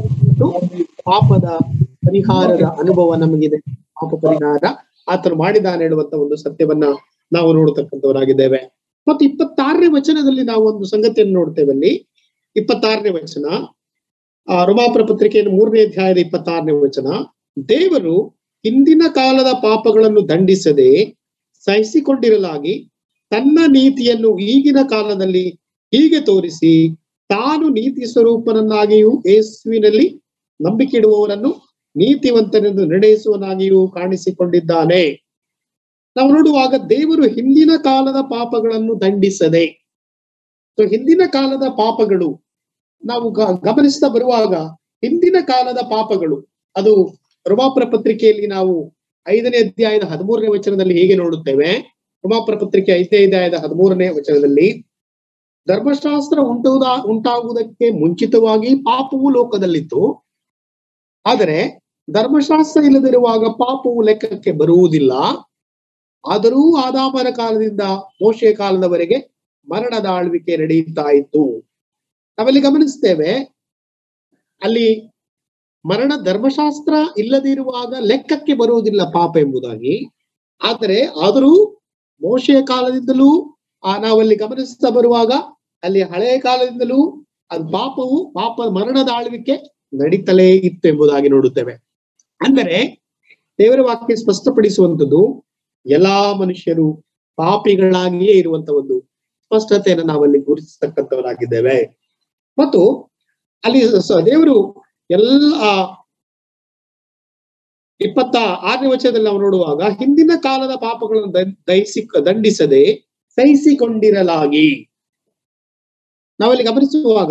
Speaker 2: ಮತ್ತು ಪಾಪದ ಪರಿಹಾರದ ಅನುಭವ ನಮಗಿದೆ ಪಾಪ ಪರಿಹಾರ ಆತನು ಮಾಡಿದಾನೆ ಹೇಳುವಂತ ಒಂದು ಸತ್ಯವನ್ನ ನಾವು ನೋಡತಕ್ಕಂಥವರಾಗಿದ್ದೇವೆ ಮತ್ತು ಇಪ್ಪತ್ತಾರನೇ ವಚನದಲ್ಲಿ ನಾವು ಒಂದು ಸಂಗತಿಯನ್ನು ನೋಡ್ತೇವೆ ಅಲ್ಲಿ ಇಪ್ಪತ್ತಾರನೇ ವಚನ ಆ ರೋಮಾಪುರ ಪತ್ರಿಕೆಯನ್ನು ಮೂರನೇ ಅಧ್ಯಾಯದ ಇಪ್ಪತ್ತಾರನೇ ವಚನ ದೇವರು ಹಿಂದಿನ ಕಾಲದ ಪಾಪಗಳನ್ನು ದಂಡಿಸದೆ ಸಹಿಸಿಕೊಂಡಿರಲಾಗಿ ತನ್ನ ನೀತಿಯನ್ನು ಈಗಿನ ಕಾಲದಲ್ಲಿ ಹೀಗೆ ತೋರಿಸಿ ತಾನು ನೀತಿ ಸ್ವರೂಪನನ್ನಾಗಿಯೂ ಯೇಸುವಿನಲ್ಲಿ ನಂಬಿಕೆ ಇಡುವವರನ್ನು ನೀತಿವಂತನೆಂದು ನಿರ್ಣಯಿಸುವನಾಗಿಯೂ ಕಾಣಿಸಿಕೊಂಡಿದ್ದಾನೆ ನಾವು ನೋಡುವಾಗ ದೇವರು ಹಿಂದಿನ ಕಾಲದ ಪಾಪಗಳನ್ನು ದಂಡಿಸದೆ ಸೊ ಹಿಂದಿನ ಕಾಲದ ಪಾಪಗಳು ನಾವು ಗ- ಗಮನಿಸ್ತಾ ಬರುವಾಗ ಹಿಂದಿನ ಕಾಲದ ಪಾಪಗಳು ಅದು ರೋಮಾಪುರ ಪತ್ರಿಕೆಯಲ್ಲಿ ನಾವು ಐದನೇ ಅಧ್ಯಾಯದ ಹದಿಮೂರನೇ ವಚನದಲ್ಲಿ ಹೇಗೆ ನೋಡುತ್ತೇವೆ ರೋಮಾಪುರ ಪತ್ರಿಕೆ ಐದನೇ ಅಧ್ಯಾಯದ ಹದಿಮೂರನೇ ವಚನದಲ್ಲಿ ಧರ್ಮಶಾಸ್ತ್ರ ಉಂಟುವುದ ಉಂಟಾಗುವುದಕ್ಕೆ ಮುಂಚಿತವಾಗಿ ಪಾಪವು ಲೋಕದಲ್ಲಿತ್ತು ಆದರೆ ಧರ್ಮಶಾಸ್ತ್ರ ಇಲ್ಲದಿರುವಾಗ ಪಾಪವು ಲೆಕ್ಕಕ್ಕೆ ಬರುವುದಿಲ್ಲ ಆದರೂ ಆದಾಮನ ಕಾಲದಿಂದ ಮೋಶೆಯ ಕಾಲದವರೆಗೆ ಮರಣದ ಆಳ್ವಿಕೆ ನಡೆಯುತ್ತಾ ಇತ್ತು ನಾವಲ್ಲಿ ಗಮನಿಸ್ತೇವೆ ಅಲ್ಲಿ ಮರಣ ಧರ್ಮಶಾಸ್ತ್ರ ಇಲ್ಲದಿರುವಾಗ ಲೆಕ್ಕಕ್ಕೆ ಬರುವುದಿಲ್ಲ ಪಾಪ ಎಂಬುದಾಗಿ ಆದರೆ ಆದರೂ ಮೋಶೆಯ ಕಾಲದಿಂದಲೂ ಆ ನಾವಲ್ಲಿ ಗಮನಿಸ್ತಾ ಬರುವಾಗ ಅಲ್ಲಿ ಹಳೆಯ ಕಾಲದಿಂದಲೂ ಅದು ಪಾಪವು ಪಾಪ ಮರಣದ ಆಳ್ವಿಕೆ ನಡೀತಲೇ ಇತ್ತು ಎಂಬುದಾಗಿ ನೋಡುತ್ತೇವೆ ಅಂದರೆ ದೇವರ ವಾಕ್ಯ ಸ್ಪಷ್ಟಪಡಿಸುವಂಥದ್ದು ಎಲ್ಲಾ ಮನುಷ್ಯರು ಪಾಪಿಗಳಾಗಿಯೇ ಇರುವಂತ ಒಂದು ಸ್ಪಷ್ಟತೆಯನ್ನು ನಾವಲ್ಲಿ ಗುರುತಿಸ್ತಕ್ಕಂಥವರಾಗಿದ್ದೇವೆ ಮತ್ತು ಅಲ್ಲಿ ಸ- ದೇವರು ಎಲ್ಲ ಇಪ್ಪತ್ತ ಆರನೇ ವಚನದಲ್ಲಿ ನಾವು ನೋಡುವಾಗ ಹಿಂದಿನ ಕಾಲದ ಪಾಪಗಳನ್ನು ದಂಡ್- ದಹಿಸಿ ದಂಡಿಸದೆ ಸಹಿಸಿಕೊಂಡಿರಲಾಗಿ ನಾವಲ್ಲಿ ಗಮನಿಸುವಾಗ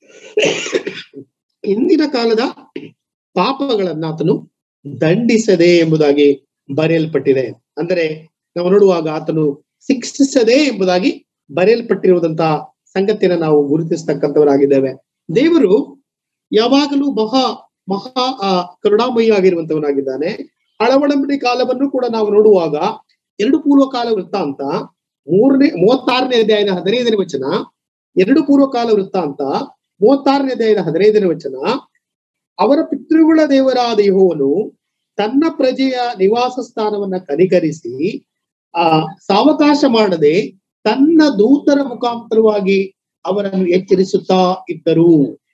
Speaker 2: ಹಿಂದಿನ ಕಾಲದ ಪಾಪಗಳನ್ನ ಆತನು ದಂಡಿಸದೆ ಎಂಬುದಾಗಿ ಬರೆಯಲ್ಪಟ್ಟಿದೆ ಅಂದರೆ ನಾವು ನೋಡುವಾಗ ಆತನು ಶಿಕ್ಷಿಸದೆ ಎಂಬುದಾಗಿ ಬರೆಯಲ್ಪಟ್ಟಿರುವುದಂತಹ ಸಂಗತಿಯನ್ನು ನಾವು ಗುರುತಿಸ್ತಕ್ಕಂಥವರಾಗಿದ್ದೇವೆ ದೇವರು ಯಾವಾಗಲೂ ಮಹಾ ಮಹಾ ಆ, ಕರುಣಾಮಯಿ ಆಗಿರುವಂತವನಾಗಿದ್ದಾನೆ ಹಳವಡಂಬಡಿ ಕಾಲವನ್ನು ಕೂಡ ನಾವು ನೋಡುವಾಗ ಎರಡು ಪೂರ್ವ ಕಾಲ ವೃತ್ತಾಂತ ಮೂರನೇ ಮೂವತ್ತಾರನೇ ಅಧ್ಯಾಯದ ಹದಿನೈದನೇ ವಚನ ಎರಡು ಪೂರ್ವ ಕಾಲ ವೃತ್ತಾಂತ ಮೂವತ್ತಾರನೇ ಅಧ್ಯಾಯದ ಹದಿನೈದನೇ ವಚನ ಅವರ ಪಿತೃಗಳ ದೇವರಾದ ಯೆಹೋವನು ತನ್ನ ಪ್ರಜೆಯ ನಿವಾಸ ಸ್ಥಾನವನ್ನ ಕನಿಕರಿಸಿ ಆ ಸಾವಕಾಶ ಮಾಡದೆ ತನ್ನ ದೂತರ ಮುಖಾಂತರವಾಗಿ ಅವರನ್ನು ಎಚ್ಚರಿಸುತ್ತಾ ಇದ್ದರು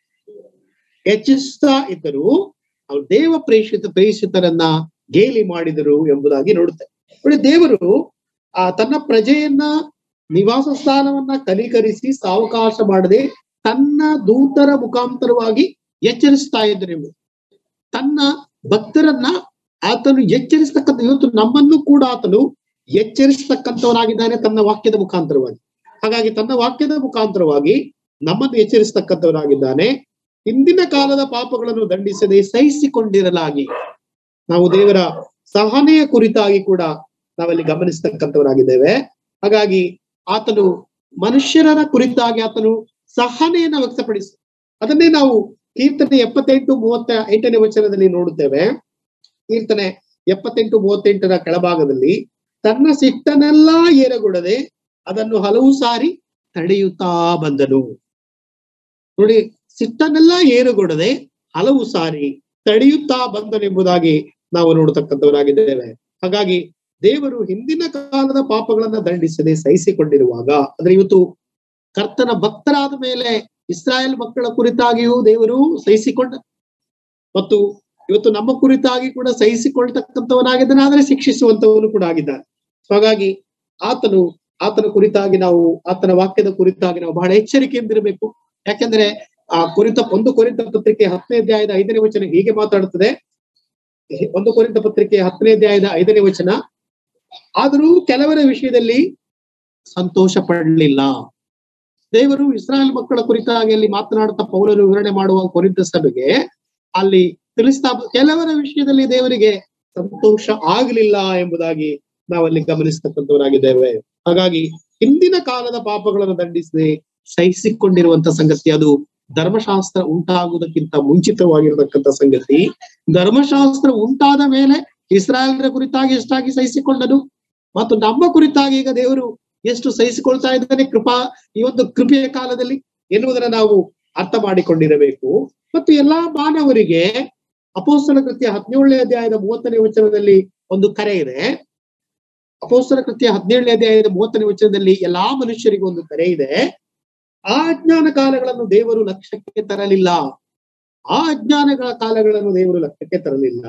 Speaker 2: ಹೆಚ್ಚಿಸ್ತಾ ಇದ್ದರು ಅವ್ರು ದೇವ ಪ್ರೇಷಿತ ಪ್ರೇಷಿತರನ್ನ ಗೇಲಿ ಮಾಡಿದರು ಎಂಬುದಾಗಿ ನೋಡುತ್ತೆ ನೋಡಿ ದೇವರು ಆ ತನ್ನ ಪ್ರಜೆಯನ್ನ ನಿವಾಸ ಸ್ಥಾನವನ್ನ ಕನಿಕರಿಸಿ ಸಾವಕಾಶ ಮಾಡದೆ ತನ್ನ ದೂತರ ಮುಖಾಂತರವಾಗಿ ಎಚ್ಚರಿಸ್ತಾ ಇದ್ದರು ಎಂಬುದು ತನ್ನ ಭಕ್ತರನ್ನ ಆತನು ಎಚ್ಚರಿಸ್ತಕ್ಕಂಥ ಇವತ್ತು ನಮ್ಮನ್ನು ಕೂಡ ಆತನು ಎಚ್ಚರಿಸ್ತಕ್ಕಂಥವನಾಗಿದ್ದಾನೆ ತನ್ನ ವಾಕ್ಯದ ಮುಖಾಂತರವಾಗಿ ಹಾಗಾಗಿ ತನ್ನ ವಾಕ್ಯದ ಮುಖಾಂತರವಾಗಿ ನಮ್ಮನ್ನು ಎಚ್ಚರಿಸ್ತಕ್ಕಂಥವನಾಗಿದ್ದಾನೆ ಹಿಂದಿನ ಕಾಲದ ಪಾಪಗಳನ್ನು ದಂಡಿಸದೆ ಸಹಿಸಿಕೊಂಡಿರಲಾಗಿ ನಾವು ದೇವರ ಸಹನೆಯ ಕುರಿತಾಗಿ ಕೂಡ ನಾವಲ್ಲಿ ಗಮನಿಸ್ತಕ್ಕಂಥವರಾಗಿದ್ದೇವೆ ಹಾಗಾಗಿ ಆತನು ಮನುಷ್ಯರ ಕುರಿತಾಗಿ ಆತನು ಸಹನೆಯನ್ನ ವ್ಯಕ್ತಪಡಿಸಿ ಅದನ್ನೇ ನಾವು ಕೀರ್ತನೆ ಎಪ್ಪತ್ತೆಂಟು ಮೂವತ್ತ ಎಂಟನೇ ವಚನದಲ್ಲಿ ನೋಡುತ್ತೇವೆ ಕೀರ್ತನೆ ಎಪ್ಪತ್ತೆಂಟು ಮೂವತ್ತೆಂಟರ ಕೆಳಭಾಗದಲ್ಲಿ ತನ್ನ ಸಿಟ್ಟನ್ನೆಲ್ಲ ಏರಗೊಡದೆ ಅದನ್ನು ಹಲವು ಸಾರಿ ತಡೆಯುತ್ತಾ ಬಂದನು ನೋಡಿ ಸಿಟ್ಟನ್ನೆಲ್ಲ ಏರುಗೊಡದೆ ಹಲವು ಸಾರಿ ತಡೆಯುತ್ತಾ ಬಂದನೆಂಬುದಾಗಿ ನಾವು ನೋಡತಕ್ಕಂಥವರಾಗಿದ್ದೇವೆ ಹಾಗಾಗಿ ದೇವರು ಹಿಂದಿನ ಕಾಲದ ಪಾಪಗಳನ್ನ ದಂಡಿಸದೆ ಸಹಿಸಿಕೊಂಡಿರುವಾಗ ಅಂದ್ರೆ ಇವತ್ತು ಕರ್ತನ ಭಕ್ತರಾದ ಮೇಲೆ ಇಸ್ರಾಯೇಲ್ ಮಕ್ಕಳ ಕುರಿತಾಗಿಯೂ ದೇವರು ಸಹಿಸಿಕೊಂಡ ಮತ್ತು ಇವತ್ತು ನಮ್ಮ ಕುರಿತಾಗಿ ಕೂಡ ಸಹಿಸಿಕೊಳ್ತಕ್ಕಂಥವನಾಗಿದ್ದಾನೆ ಆದ್ರೆ ಶಿಕ್ಷಿಸುವಂತವನು ಕೂಡ ಆಗಿದ್ದಾನೆ So ಹಾಗಾಗಿ ಆತನು ಆತನ ಕುರಿತಾಗಿ ನಾವು ಆತನ ವಾಕ್ಯದ ಕುರಿತಾಗಿ ನಾವು ಬಹಳ ಎಚ್ಚರಿಕೆಯಿಂದಿರಬೇಕು ಯಾಕೆಂದ್ರೆ ಆ ಕುರಿತ ಒಂದು ಕುರಿತ ಪತ್ರಿಕೆ ಹತ್ತನೇ ಅಧ್ಯಾಯದ ಐದನೇ ವಚನ ಹೀಗೆ ಮಾತಾಡುತ್ತದೆ ಒಂದು ಕುರಿತ ಪತ್ರಿಕೆ ಹತ್ತನೇ ಅಧ್ಯಾಯದ ಐದನೇ ವಚನ ಆದರೂ ಕೆಲವರ ವಿಷಯದಲ್ಲಿ ಸಂತೋಷ ಪಡಲಿಲ್ಲ ದೇವರು ಇಸ್ರಾಯೇಲ್ ಮಕ್ಕಳ ಕುರಿತಾಗಿ ಅಲ್ಲಿ ಮಾತನಾಡುತ್ತಾ ಪೌಲರು ವಿವರಣೆ ಮಾಡುವ ಕುರಿತ ಸಭೆಗೆ ಅಲ್ಲಿ ತಿಳಿಸ್ತಾ ಕೆಲವರ ವಿಷಯದಲ್ಲಿ ದೇವರಿಗೆ ಸಂತೋಷ ಆಗಲಿಲ್ಲ ಎಂಬುದಾಗಿ ನಾವಲ್ಲಿ ಗಮನಿಸ್ತಕ್ಕಂಥವರಾಗಿದ್ದೇವೆ ಹಾಗಾಗಿ ಹಿಂದಿನ ಕಾಲದ ಪಾಪಗಳನ್ನು ದಂಡಿಸದೆ ಸಹಿಸಿಕೊಂಡಿರುವಂತ ಸಂಗತಿ ಅದು ಧರ್ಮಶಾಸ್ತ್ರ ಉಂಟಾಗುವುದಕ್ಕಿಂತ ಮುಂಚಿತವಾಗಿರತಕ್ಕಂತ ಸಂಗತಿ ಧರ್ಮಶಾಸ್ತ್ರ ಉಂಟಾದ ಮೇಲೆ ಇಸ್ರಾಯೇಲರ ಕುರಿತಾಗಿ ಎಷ್ಟಾಗಿ ಸಹಿಸಿಕೊಂಡನು ಮತ್ತು ನಮ್ಮ ಕುರಿತಾಗಿ ಈಗ ದೇವರು ಎಷ್ಟು ಸಹಿಸಿಕೊಳ್ತಾ ಇದ್ದಾನೆ ಕೃಪಾ ಈ ಒಂದು ಕೃಪೆಯ ಕಾಲದಲ್ಲಿ ಎನ್ನುವುದನ್ನ ನಾವು ಅರ್ಥ ಮಾಡಿಕೊಂಡಿರಬೇಕು ಮತ್ತು ಎಲ್ಲಾ ಮಾನವರಿಗೆ ಅಪೋಸ್ತಲ ಕೃತ್ಯ ಹದಿನೇಳನೇ ಅಧ್ಯಾಯದ ಮೂವತ್ತನೇ ವಚನದಲ್ಲಿ ಒಂದು ಕರೆ ಇದೆ ಅಪೋಸ್ತಲ ಕೃತ್ಯ ಹದಿನೇಳನೇ ಅಧ್ಯಾಯದ ಮೂವತ್ತನೇ ವಚನದಲ್ಲಿ ಎಲ್ಲಾ ಮನುಷ್ಯರಿಗೂ ಒಂದು ಕರೆ ಇದೆ ಆ ಅಜ್ಞಾನ ಕಾಲಗಳನ್ನು ದೇವರು ಲಕ್ಷ್ಯಕ್ಕೆ ತರಲಿಲ್ಲ ಆ ಅಜ್ಞಾನಗಳ ಕಾಲಗಳನ್ನು ದೇವರು ಲಕ್ಷ್ಯಕ್ಕೆ ತರಲಿಲ್ಲ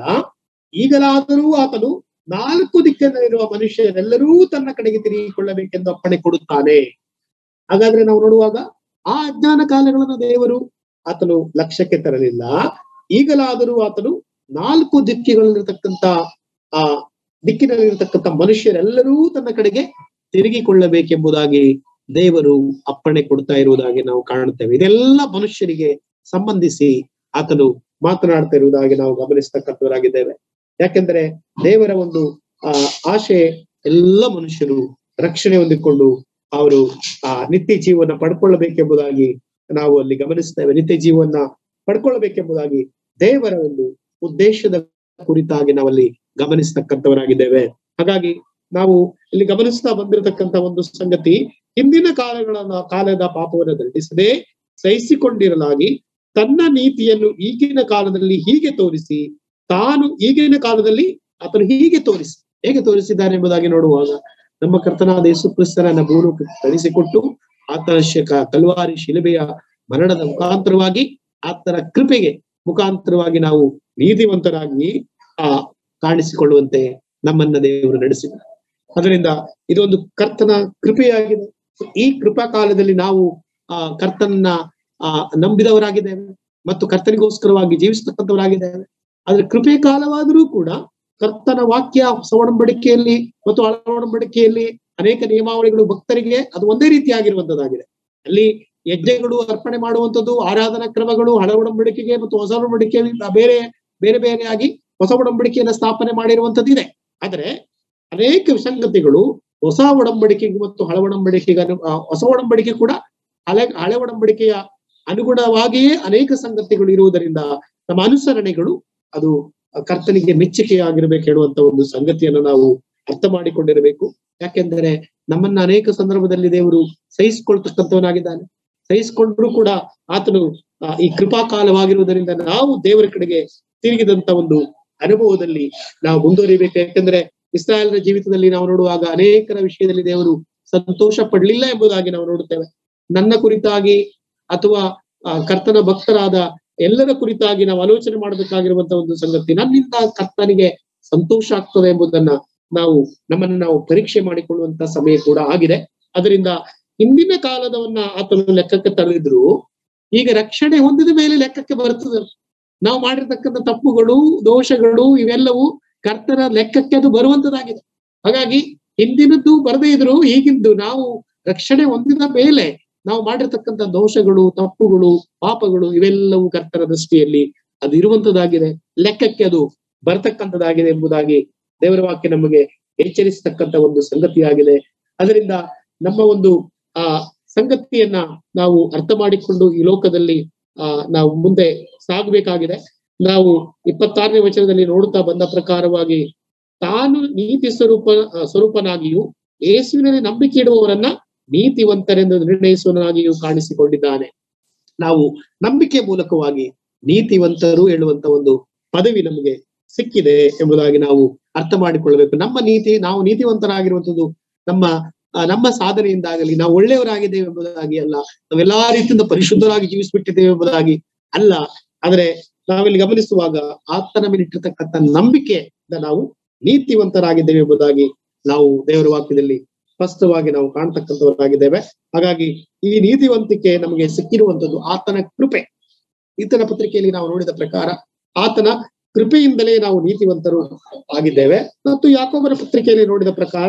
Speaker 2: ಈಗಲಾದರೂ ಆತನು ನಾಲ್ಕು ದಿಕ್ಕಿನಲ್ಲಿರುವ ಮನುಷ್ಯರೆಲ್ಲರೂ ತನ್ನ ಕಡೆಗೆ ತಿರುಗಿಕೊಳ್ಳಬೇಕೆಂದು ಅಪ್ಪಣೆ ಕೊಡುತ್ತಾನೆ ಹಾಗಾದ್ರೆ ನಾವು ನೋಡುವಾಗ ಆ ಅಜ್ಞಾನ ಕಾಲಗಳನ್ನು ದೇವರು ಆತನು ಲಕ್ಷ್ಯಕ್ಕೆ ತರಲಿಲ್ಲ ಈಗಲಾದರೂ ಆತನು ನಾಲ್ಕು ದಿಕ್ಕಿಗಳಲ್ಲಿರತಕ್ಕಂತ ಆ ದಿಕ್ಕಿನಲ್ಲಿರತಕ್ಕಂತ ಮನುಷ್ಯರೆಲ್ಲರೂ ತನ್ನ ಕಡೆಗೆ ತಿರುಗಿಕೊಳ್ಳಬೇಕೆಂಬುದಾಗಿ ದೇವರು ಅಪ್ಪಣೆ ಕೊಡ್ತಾ ಇರುವುದಾಗಿ ನಾವು ಕಾಣುತ್ತೇವೆ ಇದೆಲ್ಲ ಮನುಷ್ಯರಿಗೆ ಸಂಬಂಧಿಸಿ ಆತನು ಮಾತನಾಡ್ತಾ ಇರುವುದಾಗಿ ನಾವು ಗಮನಿಸ್ತಕ್ಕಂಥವರಾಗಿದ್ದೇವೆ ಯಾಕೆಂದ್ರೆ ದೇವರ ಒಂದು ಆ ಆಶೆ ಎಲ್ಲ ಮನುಷ್ಯರು ರಕ್ಷಣೆ ಹೊಂದಿಕೊಂಡು ಅವರು ಆ ನಿತ್ಯ ಜೀವನ ಪಡ್ಕೊಳ್ಳಬೇಕೆಂಬುದಾಗಿ ನಾವು ಅಲ್ಲಿ ಗಮನಿಸ್ತೇವೆ ನಿತ್ಯ ಜೀವನ ಪಡ್ಕೊಳ್ಬೇಕೆಂಬುದಾಗಿ ದೇವರ ಒಂದು ಉದ್ದೇಶದ ಕುರಿತಾಗಿ ನಾವಲ್ಲಿ ಗಮನಿಸ್ತಕ್ಕಂಥವರಾಗಿದ್ದೇವೆ ಹಾಗಾಗಿ ನಾವು ಇಲ್ಲಿ ಗಮನಿಸ್ತಾ ಬಂದಿರತಕ್ಕಂತ ಒಂದು ಸಂಗತಿ ಹಿಂದಿನ ಕಾಲಗಳ ಕಾಲದ ಪಾಪವನ್ನು ದಂಡಿಸದೆ ಸಹಿಸಿಕೊಂಡಿರಲಾಗಿ ತನ್ನ ನೀತಿಯನ್ನು ಈಗಿನ ಕಾಲದಲ್ಲಿ ಹೀಗೆ ತೋರಿಸಿ ತಾನು ಈಗಿನ ಕಾಲದಲ್ಲಿ ಆತನು ಹೀಗೆ ತೋರಿಸಿ ಹೇಗೆ ತೋರಿಸಿದ್ದಾನೆ ಎಂಬುದಾಗಿ ನೋಡುವಾಗ ನಮ್ಮ ಕರ್ತನಾದ ಯೇಸು ಕ್ರಿಸ್ತನನ್ನ ಭೂಲೋಕಕ್ಕೆ ಕಳಿಸಿಕೊಟ್ಟು ಆತನ ಶಕ ಕಲ್ವಾರಿ ಶಿಲುಬೆಯ ಮರಣದ ಮುಖಾಂತರವಾಗಿ ಆತನ ಕೃಪೆಗೆ ಮುಖಾಂತರವಾಗಿ ನಾವು ನೀತಿವಂತರಾಗಿ ಆ ಕಾಣಿಸಿಕೊಳ್ಳುವಂತೆ ನಮ್ಮನ್ನ ದೇವರು ನಡೆಸಿದ್ದಾರೆ ಅದರಿಂದ ಇದೊಂದು ಕರ್ತನ ಕೃಪೆಯಾಗಿದೆ ಈ ಕೃಪಾ ಕಾಲದಲ್ಲಿ ನಾವು ಆ ಕರ್ತನನ್ನ ಆ ನಂಬಿದವರಾಗಿದ್ದೇವೆ ಮತ್ತು ಕರ್ತನಿಗೋಸ್ಕರವಾಗಿ ಜೀವಿಸ್ತಕ್ಕಂಥವರಾಗಿದ್ದೇವೆ ಆದ್ರೆ ಕೃಪೆ ಕಾಲವಾದರೂ ಕೂಡ ಕರ್ತನ ವಾಕ್ಯ ಹೊಸ ಒಡಂಬಡಿಕೆಯಲ್ಲಿ ಮತ್ತು ಹಳ ಒಡಂಬಡಿಕೆಯಲ್ಲಿ ಅನೇಕ ನಿಯಮಾವಳಿಗಳು ಭಕ್ತರಿಗೆ ಅದು ಒಂದೇ ರೀತಿಯಾಗಿರುವಂತದ್ದಾಗಿದೆ ಅಲ್ಲಿ ಯಜ್ಞಗಳು ಅರ್ಪಣೆ ಮಾಡುವಂಥದ್ದು ಆರಾಧನಾ ಕ್ರಮಗಳು ಹಳ ಒಡಂಬಡಿಕೆಗೆ ಮತ್ತು ಹೊಸ ಒಡಂಬಡಿಕೆಯಲ್ಲಿ ಬೇರೆ ಬೇರೆ ಬೇರೆಯಾಗಿ ಹೊಸ ಒಡಂಬಡಿಕೆಯನ್ನ ಸ್ಥಾಪನೆ ಮಾಡಿರುವಂತದ್ದು ಇದೆ ಆದ್ರೆ ಅನೇಕ ಸಂಗತಿಗಳು ಹೊಸ ಒಡಂಬಡಿಕೆಗೆ ಮತ್ತು ಹಳ ಒಡಂಬಡಿಕೆಗೆ ಅನು ಆ, ಹೊಸ ಒಡಂಬಡಿಕೆ ಕೂಡ ಹಳೆ ಹಳೆ ಒಡಂಬಡಿಕೆಯ ಅನುಗುಣವಾಗಿಯೇ ಅನೇಕ ಸಂಗತಿಗಳು ಇರುವುದರಿಂದ ನಮ್ಮ ಅನುಸರಣೆಗಳು ಅದು ಕರ್ತನಿಗೆ ಮೆಚ್ಚುಗೆಯಾಗಿರ್ಬೇಕು ಹೇಳುವಂತ ಒಂದು ಸಂಗತಿಯನ್ನು ನಾವು ಅರ್ಥ ಮಾಡಿಕೊಂಡಿರಬೇಕು ಯಾಕೆಂದರೆ ನಮ್ಮನ್ನ ಅನೇಕ ಸಂದರ್ಭದಲ್ಲಿ ದೇವರು ಸಹಿಸಿಕೊಳ್ತಕ್ಕಂಥವನಾಗಿದ್ದಾನೆ ಸಹಿಸಿಕೊಂಡ್ರು ಕೂಡ ಆತನು ಆ, ಈ ಕೃಪಾ ಕಾಲವಾಗಿರುವುದರಿಂದ ನಾವು ದೇವರ ಕಡೆಗೆ ತಿರುಗಿದಂತ ಒಂದು ಅನುಭವದಲ್ಲಿ ನಾವು ಮುಂದುವರಿಬೇಕು ಯಾಕೆಂದ್ರೆ ಇಸ್ರಾಯೇಲ್ನ ಜೀವಿತದಲ್ಲಿ ನಾವು ನೋಡುವಾಗ ಅನೇಕರ ವಿಷಯದಲ್ಲಿ ದೇವರು ಸಂತೋಷ ಪಡ್ಲಿಲ್ಲ ಎಂಬುದಾಗಿ ನಾವು ನೋಡುತ್ತೇವೆ ನನ್ನ ಕುರಿತಾಗಿ ಅಥವಾ ಆ, ಕರ್ತನ ಭಕ್ತರಾದ ಎಲ್ಲರ ಕುರಿತಾಗಿ ನಾವು ಆಲೋಚನೆ ಮಾಡಬೇಕಾಗಿರುವಂತ ಒಂದು ಸಂಗತಿ ನನ್ನಿಂದ ಕರ್ತನಿಗೆ ಸಂತೋಷ ಆಗ್ತದೆ ಎಂಬುದನ್ನ ನಾವು ನಮ್ಮನ್ನು ನಾವು ಪರೀಕ್ಷೆ ಮಾಡಿಕೊಳ್ಳುವಂತ ಸಮಯ ಕೂಡ ಆಗಿದೆ ಅದರಿಂದ ಹಿಂದಿನ ಕಾಲದವನ್ನ ಆತನು ಲೆಕ್ಕಕ್ಕೆ ತರದಿದ್ರು ಈಗ ರಕ್ಷಣೆ ಹೊಂದಿದ ಮೇಲೆ ಲೆಕ್ಕಕ್ಕೆ ಬರ್ತದೆ ನಾವು ಮಾಡಿರ್ತಕ್ಕಂಥ ತಪ್ಪುಗಳು ದೋಷಗಳು ಇವೆಲ್ಲವೂ ಕರ್ತನ ಲೆಕ್ಕಕ್ಕೆ ಅದು ಬರುವಂತದಾಗಿದೆ ಹಾಗಾಗಿ ಹಿಂದಿನದ್ದು ಬರದೇ ಇದ್ರು ಈಗಿದ್ದು ನಾವು ರಕ್ಷಣೆ ಹೊಂದಿದ ಮೇಲೆ ನಾವು ಮಾಡಿರ್ತಕ್ಕಂಥ ದೋಷಗಳು ತಪ್ಪುಗಳು ಪಾಪಗಳು ಇವೆಲ್ಲವೂ ಕರ್ತನ ದೃಷ್ಟಿಯಲ್ಲಿ ಅದು ಇರುವಂತದಾಗಿದೆ ಲೆಕ್ಕಕ್ಕೆ ಅದು ಬರ್ತಕ್ಕಂಥದ್ದಾಗಿದೆ ಎಂಬುದಾಗಿ ದೇವರ ವಾಕ್ಯ ನಮಗೆ ಎಚ್ಚರಿಸತಕ್ಕಂತ ಒಂದು ಸಂಗತಿಯಾಗಿದೆ ಅದರಿಂದ ನಮ್ಮ ಒಂದು ಆ ಸಂಗತಿಯನ್ನ ನಾವು ಅರ್ಥ ಮಾಡಿಕೊಂಡು ಈ ಲೋಕದಲ್ಲಿ ಆ ನಾವು ಮುಂದೆ ಸಾಗಬೇಕಾಗಿದೆ ನಾವು ಇಪ್ಪತ್ತಾರನೇ ವಚನದಲ್ಲಿ ನೋಡುತ್ತಾ ಬಂದ ಪ್ರಕಾರವಾಗಿ ತಾನು ನೀತಿ ಸ್ವರೂಪ ಆ, ಸ್ವರೂಪನಾಗಿಯೂ ಯೇಸುವಿನಲ್ಲಿ ನಂಬಿಕೆ ಇಡುವವರನ್ನ ನೀತಿವಂತರೆಂದು ನಿರ್ಣಯಿಸುವನಾಗಿಯೂ ಕಾಣಿಸಿಕೊಂಡಿದ್ದಾನೆ ನಾವು ನಂಬಿಕೆ ಮೂಲಕವಾಗಿ ನೀತಿವಂತರು ಹೇಳುವಂತ ಒಂದು ಪದವಿ ನಮಗೆ ಸಿಕ್ಕಿದೆ ಎಂಬುದಾಗಿ ನಾವು ಅರ್ಥ ಮಾಡಿಕೊಳ್ಳಬೇಕು ನಮ್ಮ ನೀತಿ ನಾವು ನೀತಿವಂತರಾಗಿರುವಂತದ್ದು ನಮ್ಮ ಆ, ನಮ್ಮ ಸಾಧನೆಯಿಂದಾಗಲಿ ನಾವು ಒಳ್ಳೆಯವರಾಗಿದ್ದೇವೆ ಎಂಬುದಾಗಿ ಅಲ್ಲ ನಾವೆಲ್ಲಾ ರೀತಿಯಿಂದ ಪರಿಶುದ್ಧರಾಗಿ ಜೀವಿಸ್ಬಿಟ್ಟಿದ್ದೇವೆ ಎಂಬುದಾಗಿ ಅಲ್ಲ ಆದ್ರೆ ನಾವಿಲ್ಲಿ ಗಮನಿಸುವಾಗ ಆತನ ಮೇಲೆ ಇಟ್ಟಿರ್ತಕ್ಕಂಥ ನಂಬಿಕೆಯಿಂದ ನಾವು ನೀತಿವಂತರಾಗಿದ್ದೇವೆ ಎಂಬುದಾಗಿ ನಾವು ದೇವರ ವಾಕ್ಯದಲ್ಲಿ ಸ್ಪಷ್ಟವಾಗಿ ನಾವು ಕಾಣ್ತಕ್ಕಂಥವರಾಗಿದ್ದೇವೆ ಹಾಗಾಗಿ ಈ ನೀತಿವಂತಿಕೆ ನಮಗೆ ಸಿಕ್ಕಿರುವಂತದ್ದು ಆತನ ಕೃಪೆ ಈತನ ಪತ್ರಿಕೆಯಲ್ಲಿ ನಾವು ನೋಡಿದ ಪ್ರಕಾರ ಆತನ ಕೃಪೆಯಿಂದಲೇ ನಾವು ನೀತಿವಂತರು ಆಗಿದ್ದೇವೆ ಮತ್ತು ಯಾಕೋಬರ ಪತ್ರಿಕೆಯಲ್ಲಿ ನೋಡಿದ ಪ್ರಕಾರ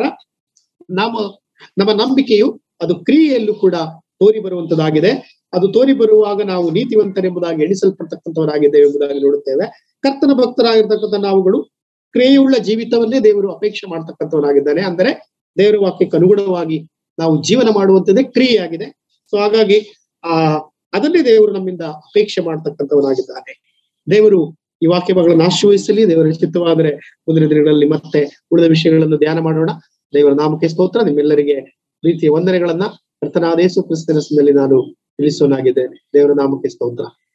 Speaker 2: ನಮ್ಮ ನಮ್ಮ ನಂಬಿಕೆಯು ಅದು ಕ್ರಿಯೆಯಲ್ಲೂ ಕೂಡ ತೋರಿ ಬರುವಂತದಾಗಿದೆ ಅದು ತೋರಿ ಬರುವಾಗ ನಾವು ನೀತಿವಂತರೆಂಬುದಾಗಿ ಎಣಿಸಲ್ಪಡ್ತಕ್ಕಂಥವರಾಗಿದ್ದೇವೆ ಎಂಬುದಾಗಿ ನೋಡುತ್ತೇವೆ ಕರ್ತನ ಭಕ್ತರಾಗಿರ್ತಕ್ಕಂಥ ನಾವುಗಳು ಕ್ರಿಯೆಯುಳ್ಳ ಜೀವಿತವನ್ನೇ ದೇವರು ಅಪೇಕ್ಷೆ ಮಾಡ್ತಕ್ಕಂಥವನಾಗಿದ್ದಾನೆ ಅಂದರೆ ದೇವರ ವಾಕ್ಯಕ್ಕೆ ಅನುಗುಣವಾಗಿ ನಾವು ಜೀವನ ಮಾಡುವಂತದ್ದೇ ಕ್ರಿಯೆಯಾಗಿದೆ ಸೊ ಹಾಗಾಗಿ ಆ ಅದನ್ನೇ ದೇವರು ನಮ್ಮಿಂದ ಅಪೇಕ್ಷೆ ಮಾಡ್ತಕ್ಕಂಥವನಾಗಿದ್ದಾನೆ ದೇವರು ಈ ವಾಕ್ಯ ಭಾಗಗಳನ್ನು ಆಶ್ರಯಿಸಲಿ ದೇವರ ಚಿತ್ತವಾದರೆ ಮುಂದಿನ ದಿನಗಳಲ್ಲಿ ಮತ್ತೆ ಉಳಿದ ವಿಷಯಗಳನ್ನು ಧ್ಯಾನ ಮಾಡೋಣ ದೇವರ ನಾಮಕ್ಕೆ ಸ್ತೋತ್ರ ನಿಮ್ಮೆಲ್ಲರಿಗೆ ಪ್ರೀತಿಯ ವಂದನೆಗಳನ್ನ ಕರ್ತನಾದ ಯೇಸು ಕ್ರಿಸ್ತನ ಹೆಸರಿನಲ್ಲಿ ನಾನು ತಿಳಿಸೋನಾಗಿದ್ದೇನೆ ದೇವರ ನಾಮಕ್ಕೆ ಸ್ತೋತ್ರ